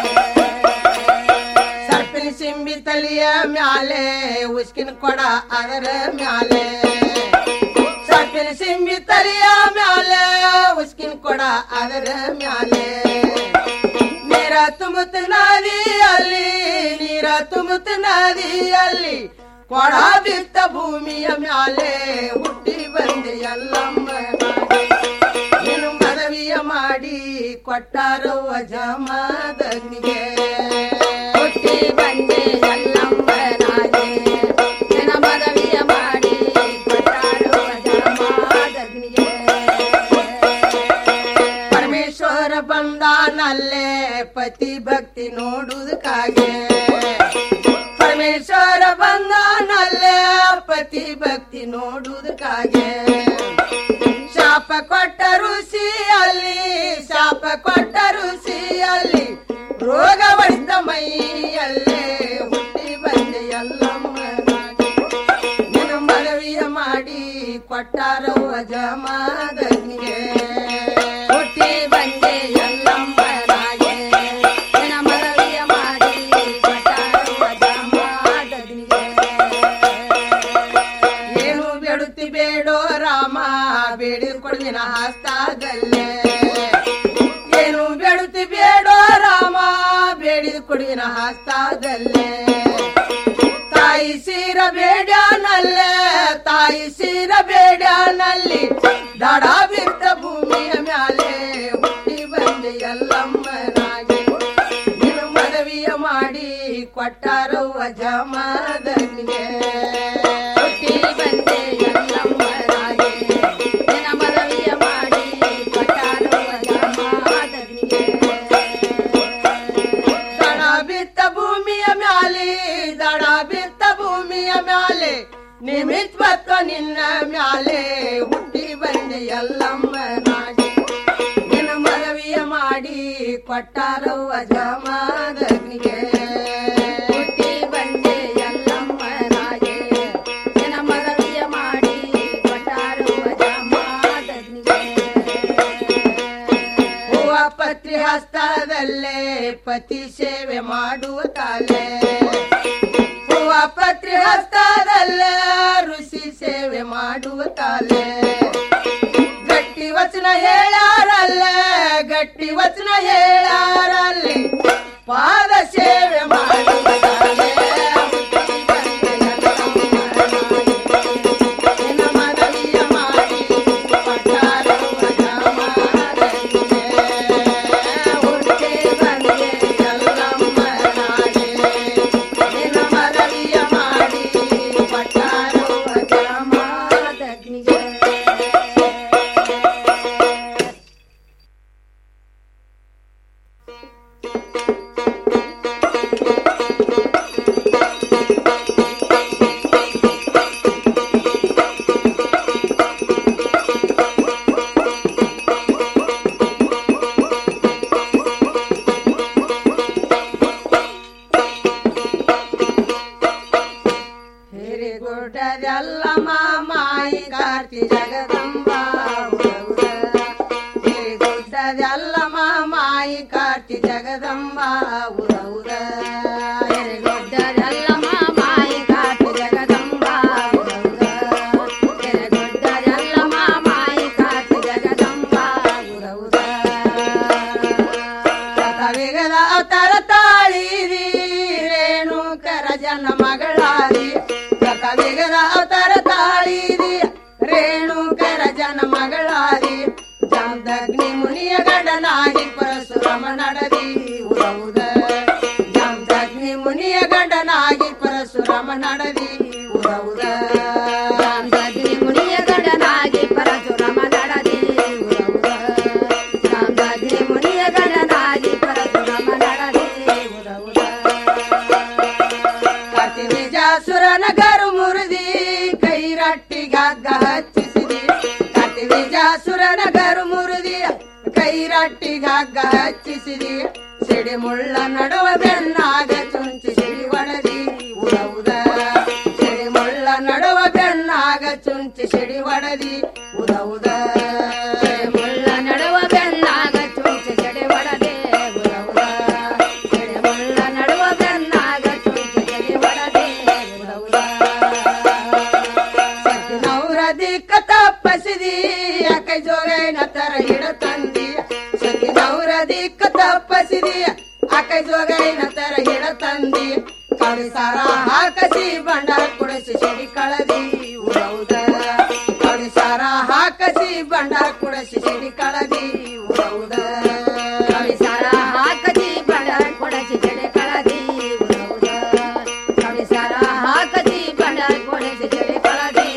ಸರ್ಪಿನ ಸಿಂಬಿ ತಲಿಯ ಮ್ಯಾಲೆ ಉಸ್ಕಿನ ಕೊಡ ಅದರ ಮ್ಯಾಲೆ ಸರ್ಪಿನ ಸಿಂಬಿ ತಲಿಯ ಮ್ಯಾಲೆ ಉಸ್ಕಿನ ಕೊಡ ಅದರ ಮ್ಯಾಲೆ ನೀರ ತುಂಬುತ್ತ ನದಿಯಲ್ಲಿ ನೀರ ತುಂಬುತ್ತ ನದಿಯಲ್ಲಿ ಕೊಡ ಬಿತ್ತ ಭೂಮಿಯ ಮ್ಯಾಲೆ ಹುಟ್ಟಿ ಬಂದೆ ಎಲ್ಲಮ್ಮ ನೀನು ಮನವಿಯ ಮಾಡಿ ಕೊಟ್ಟಾರೋ ಜಮಾದನಿಗೆ ಹುಟ್ಟಿ ಬಂದೆ ಎಲ್ಲಮ್ಮನಾಗೆ ನಿನ್ನ ಮನವಿಯ ಮಾಡಿ ಕೊಟ್ಟಾರೋ ಜಮಾದನಿಗೆ ಪರಮೇಶ್ವರ ಬಂದಾನಲ್ಲೇ ಪತಿ ಭಕ್ತಿ ನೋಡುವುದಕ್ಕಾಗೆ ಪರಮೇಶ್ವರ ಬಂದಾನಲ್ಲೇ ಪತಿ ಭಕ್ತಿ ನೋಡುವುದಕ್ಕಾಗೆ ಶಾಪ ಕೊಟ್ಟ ಋಷಿಯಲ್ಲಿ ಶಾಪ ಕೊಟ್ಟ ಋಷಿಯಲ್ಲಿ ರೋಗ ಬಡಿದ ಮೈಯಲ್ಲೇ ಹುಟ್ಟಿ ಬಂದೆ ಎಲ್ಲಮ್ಮನಾಗಿ ನಿನ್ನ ಮನವಿಯ ಮಾಡಿ ಕೊಟ್ಟಾರೋ ಜಮಾದನಿಗೆ ಹುಟ್ಟಿ ಬಂದೆ ಎಲ್ಲಮ್ಮನಾಗೆ ನಿನ್ನ ಮನವಿಯ ಮಾಡಿ ಕೊಟ್ಟಾರೋ ಜಮಾದನಿಗೆ ಏನು ಬೇಡುತ್ತಿ ಬೇಡೋ ರಾಮ ಬೇಡಿದ್ ಕೊಡ್ದಿನ ಹಸ್ತಾದಲ್ಲೇ ಏನು ಬೇಡುತ್ತಿ ಬೇಡೋ ರಾಮ ಬೇಡಿದ್ ಕೊಡ್ದಿನ ಹಸ್ತಾದಲ್ಲೇ ತಾಯಿ ಸೀರ ಬೇಡ್ಯಾನಲ್ಲೇ ತಾಯಿ ಸೀರ ಬೇಡ್ಯಾನಲ್ಲಿ ದಡ ಬಿದ್ದ ಭೂಮಿಯ ಮ್ಯಾಲೆ ಹುಟ್ಟಿ ಬಂದೆ ಎಲ್ಲಮ್ಮನಾಗಿ ನೀನು ಮನವಿಯ ಮಾಡಿ ಕೊಟ್ಟಾರೋ ಜಮಾದನಿಗೆ ಹುಟ್ಟಿ ಬಂದೆ ಎಲ್ಲಮ್ಮನಾಗಿ ನಿನ್ನ ಮನವಿಯ ಮಾಡಿ ಕೊಟ್ಟಾರೋ ಜಮಾದನಿಗೆ ದಡ ಬಿತ್ತ ಭೂಮಿಯ ಮ್ಯಾಲೆ ದಡ ಬಿತ್ತ ಭೂಮಿಯ ಮ್ಯಾಲೆ ನಿಮಿತ್ ಬತ್ತ ನಿನ್ನ ಮ್ಯಾಲೆ ಹುಟ್ಟಿ ಬಂದೆ ಎಲ್ಲಮ್ಮನಾಗಿ ನಿನ್ನ ಮನವಿಯ ಮಾಡಿ ಕೊಟ್ಟಾರೋ ಜಮಾದನಿಗೆ ಹುಟ್ಟಿ ಬಂದೆ ಎಲ್ಲಮ್ಮನಾಗಿ ನಿನ್ನ ಮನವಿಯ ಮಾಡಿ ಕೊಟ್ಟಾರೋ ಜಮಾದನಿಗೆ ಹೂವ ಪತ್ರಿ ಹಸ್ತದಲ್ಲೇ ಪತಿ ಸೇವೆ ಮಾಡುವ ತಾಲೆ ಹೂವ ಪತ್ರಿ ಹಸ್ತದಲ್ಲೇ ಋಷಿ ಸೇವೆ ಮಾಡುವ ತಾಲೆ ಗಟ್ಟಿ ವಚನ ಹೇಳಾರಲ್ಲೇ ಗಟ್ಟಿ ವಚನ ಹೇಳಾರಲ್ಲಿ ಪಾದ ಸೇವೆ ಮಾಡುವ ತಾಲೆ ನಿನ್ನ ಮನವಿಯ ಮಾಡಿ ಕೊಟ್ಟಾರೋ ಜಮಾದನಿಗೆ. ಹುಟ್ಟಿ ಬಂದೆ ಎಲ್ಲಮ್ಮನಾಗೆ. ನಿನ್ನ ಮನವಿಯ ಮಾಡಿ ಕೊಟ್ಟಾರೋ ಜಮಾದನಿಗೆ. ಹಿರಿಗುಡ್ಡದೆಲ್ಲ ಮಾಮಾಯಿ ಕಾರ್ತಿ ಜಗದಂಬ ಹಿರಿಗುಡ್ಡದೆಲ್ಲ ಮಾಮಾಯಿ ಕಾರ್ತಿ ಜಗದಂಬ ಉರ ಉರ ಹಿರಿಗುಡ್ಡದೆಲ್ಲ ಮಾಮಾಯಿ ಕಾರ್ತಿ ಜಗದಂಬ ಉರ ಉರ ಹಿರಿಗುಡ್ಡದೆಲ್ಲ ಮಾಮಾಯಿ ಕಾರ್ತಿ ಜಗದಂಬ ಉರ ಉರ ಕವಿಗದ ಅವತಾರ ತಾಳಿರಿ ರೇಣುಕರ ಜನ ಮಗಳಾರಿ ಕವಿಗದ ಅವತಾರ ತಾಳಿರಿ ರೇಣುಕರ ಜನ ಮಗಳಾರಿ ಜಾಮದಗ್ನಿ ಮುನಿಯ ಗಂಡನಾಗಿ ಪರಶುರಾಮ ನಡದಿ ಉರವುದ ಜಾಮದಗ್ನಿ ಮುನಿಯ ಗಂಡನಾಗಿ ಪರಶುರಾಮ ನಡದಿ ಉರವುದ ಜಾಮದಗ್ನಿ ಮುನಿಯ ಗಂಡನಾಗಿ ಪರಶುರಾಮ ನಡದಿ ಉರವುದ ಪಸಿದಿ ಸಿಡಿ ಮುಳ್ಳ ನಡುವ ಬೆನ್ನಾಗ ಚುಂಚಿ ಸಿಡಿ ಒಡದಿ ಉದ ಉದ ಸಿಡಿ ಮುಳ್ಳ ನಡುವ ಬೆನ್ನಾಗ ಚುಂಚಿ ಸಿಡಿ ಒಡದಿ ಉದ ಉದ ಸಿಡಿ ಮುಳ್ಳ ನಡುವ ಬೆನ್ನಾಗ ಚುಂಚಿ ಸಿಡಿ ಒಡದೆ ಉದ ಉದ ಸಿಡಿ ಮುಳ್ಳ ನಡುವ ಬೆನ್ನಾಗ ಚುಂಚಿ ಸಿಡಿ ಒಡದೆ ಉದ ಉದ ಸತ್ತಿನವ್ರ ದಿಕ್ಕ ತಪ್ಪಸಿದಿ ಯಾಕೆ ಜೋಗೈನ ತರ ಹಿಡ ತಂದಿ ಸತ್ತಿನವ್ರ ದಿಕ್ಕ ತಪ್ಪಸಿದಿ ಆಕೈ ಜೋಗೈನ ತರ ಹಿಡ ತಂದಿ ಕವಿ ಸಾರ ಹಾಕಸಿ ಬಂಡಾರ ಕುಡಿಸಿ ಸಿಡಿ ಕಳದಿ ಉಡೌದ ಕವಿ ಸಾರ ಹಾಕಸಿ ಬಂಡಾರ ಕುಡಿಸಿ ಸಿಡಿ ಕಳದಿ ಉಡೌದ ಕವಿ ಸಾರ ಹಾಕಸಿ ಬಂಡಾರ ಕುಡಿಸಿ ಸಿಡಿ ಕಳದಿ ಉಡೌದ ಕವಿ ಸಾರ ಹಾಕಸಿ ಬಂಡಾರ ಕುಡಿಸಿ ಸಿಡಿ ಕಳದಿ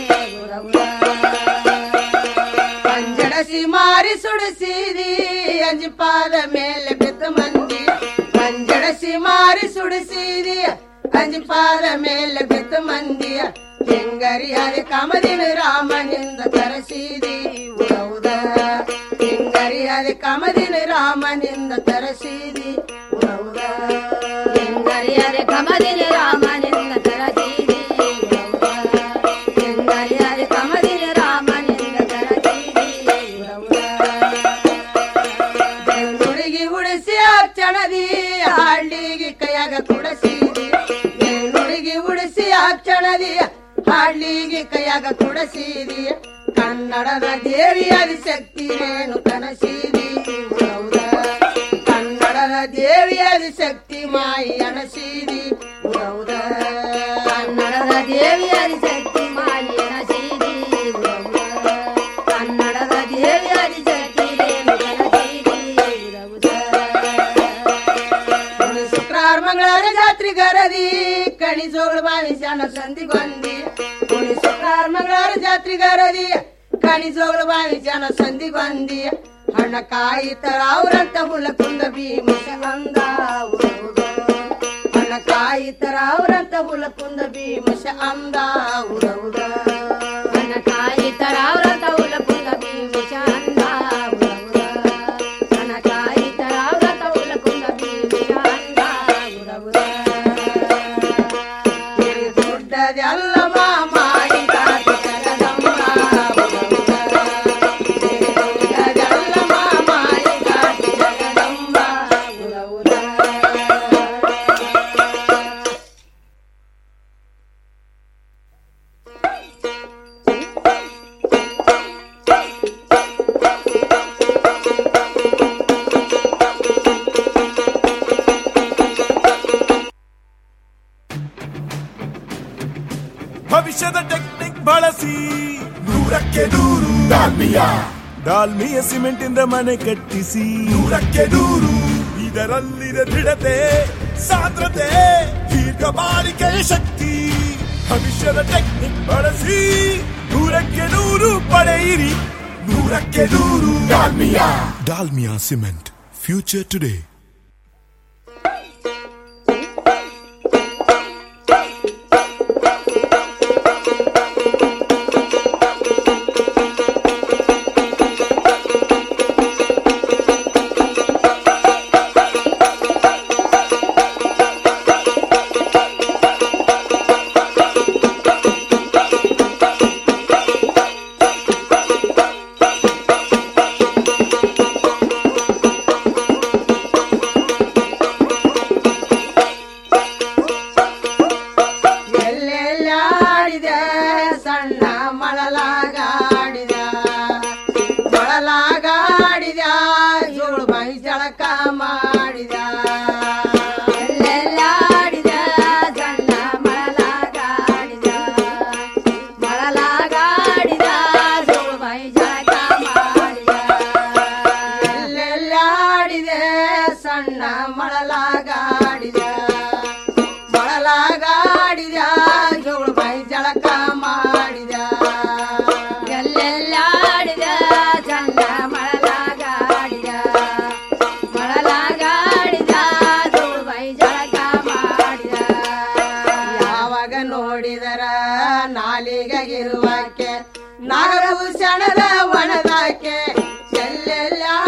ಪಂಜಡಸಿ ಮಾರಿ ಸುಡಿಸಿದಿ ಅಂಜಪಾದ ಮೇಲೆ ಬಿದ್ದ ಮಂದಿ ಪಂಜಡಸಿ ಮಾರಿ ಸುಡಿಸಿದಿ ಅಂಜಪಾದ ಮೇಲೆ ಬಿದ್ದ ಮಂದಿಯ ಹೆಂಗರಿ ಹರಿ ಕಮದಿನ ರಾಮನಿಂದ ತರಸಿದಿ ಉಡೌದ ಹೆಂಗರಿ ಹರಿ ಕಮದಿನ ರಾಮನಿಂದ ತರಸಿದಿ ಉಡೌದ ಹೆಂಗರಿ ಹರಿ ಕಮದಿನ ರಾಮನಿಂದ ತರಸಿದಿ ಹೆಂಗರಿ ಹರಿ ಕಮದಿನ ರಾಮನಿಂದ ತರಸಿದಿ ಬೆಳ್ಳುಡಿಗೆ ಉಡಿಸಿ ಅಕ್ಷಣದಿ ಹಳ್ಳಿಗೆ ಕೈಯಾಗ ಕುಡಸಿದಿ ಬೆಳ್ಳುಡಿಗೆ ಉಡಿಸಿ ಅಕ್ಷಣದಿ ಹಳ್ಳಿಗೆ ಕೈಯಾಗ ಕುಡಸಿದಿ ಕನ್ನಡದ ದೇವಿ ಆದಿಶಕ್ತಿ ರೇಣು ಕನಸಿದಿ ಉಡೌದ ಕನ್ನಡದ ದೇವಿ ಆದಿಶಕ್ತಿ ಮಾಯಿ ಅನಸಿದಿ ಉಡೌದ ಕನ್ನಡದ ದೇವಿ ಆದಿಶಕ್ತಿ ಮಾಯಿ ಅನಸಿದಿ ಉಡೌದ ಕನ್ನಡದ ದೇವಿ ಆದಿಶಕ್ತಿ ರೇಣು ಕನಸಿದಿ ಉಡೌದ ಶುಕ್ರವಾರ ಮಂಗಳವಾರ ಜಾತ್ರೆ ಗರದಿ ಕಣಿ ಜೋಗಳ ಬಾವಿ ಶಾಣ ಸಂಧಿ ಬಂದಿ ಕುಣಿ ಶುಕ್ರವಾರ ಮಂಗಳವಾರ ಜಾತ್ರೆ ಗರದಿ ಕಣಿ ಜೋಗಳ ಬಾವಿ ಶಾಣ ಸಂಧಿ ಬಂದಿ ಹಣ್ಣ ಕಾಯಿ ತರ ಅವ್ರಂತ ಹುಲ ಕುಂದ ಭೀಮಶ ಅಂದ ಉಡೌದ ಹಣ್ಣ ಕಾಯಿ ತರ ಅವ್ರಂತ ಹುಲ ಕುಂದ ಭೀಮಶ ಅಂದ ಉಡೌದ ಹಣ್ಣ ಕಾಯಿ ತರ ಅವ್ರಂತ ಹುಲ ಕುಂದ ಭೀಮಶ ಅಂದ ಉಡೌದ ಹಣ್ಣ ಕಾಯಿ ತರ ಅವ್ರಂತ ಹುಲ ಕುಂದ ಭೀಮಶ ಅಂದ ಉಡೌದ ದೊಡ್ಡದೆಲ್ಲ ಮಾಡಿ ಕಾಟಿ ಕರದಮ್ಮ ದೊಡ್ಡದೆಲ್ಲ ಮಾಡಿ ಕಾಟಿ ಕರದಮ್ಮ ಉಡೌದ ಭವಿಷ್ಯದ ಟೆಕ್ನಿಕ್ ಬಳಸಿ ನೂರಕ್ಕೆ ನೂರು ಡಾಲ್ಮಿಯ ಡಾಲ್ಮಿಯ ಸಿಮೆಂಟ್ ಇಂದ ಮನೆ ಕಟ್ಟಿಸಿ ನೂರಕ್ಕೆ ನೂರು ಇದರಲ್ಲಿದೆ ದೃಢತೆ ಸಾಂದ್ರತೆ ದೀರ್ಘ ಬಾಳಿಕೆಯ ಶಕ್ತಿ ಭವಿಷ್ಯದ ಟೆಕ್ನಿಕ್ ಬಳಸಿ ನೂರಕ್ಕೆ ನೂರು ಪಡೆಯಿರಿ ನೂರಕ್ಕೆ ನೂರು Dalmia Dalmia Cement. Future today. ಎಲ್ಲೆಲ್ಲಾಡಿದ ಸಣ್ಣ ಮಳಲಾಗಾಡಿದ ಮಳಲಾಗಾಡಿದ ಜೋಳು ಬಾಯಿ ಜಳಕ ಮಾಡಿದ ಎಲ್ಲೆಲ್ಲಾಡಿದ ಸಣ್ಣ ಮಳಲಾಗಾಡಿದ ಮಳಲಾಗಾಡಿದ ಜೋಳು ಬಾಯಿ ಜಳಕ ಮಾಡಿದ ಎಲ್ಲೆಲ್ಲಾಡಿದ ಸಣ್ಣ ಮಳಲಾಗಾಡಿದ ಮೊಳಲಾಗಾಡಿದ ಜೋಳು ಮೈ ಜಳಕ ಮಾಡಿದ ಎಲ್ಲೆಲ್ಲಾಡಿದ ಚಂದ ಮೊಳಲಾಗಾಡಿದ ಮೊಳಲಾಗಾಡಿದ ಜೋಳು ಮೈ ಜಳಕ ಮಾಡಿದ ಯಾವಾಗ ನೋಡಿದರ ನಾಲಿಗೆಗಿರುವಕ್ಕೆ ನಾಗಭೂಷಣದ ಒಣದಾಕೆ ಎಲ್ಲೆಲ್ಲ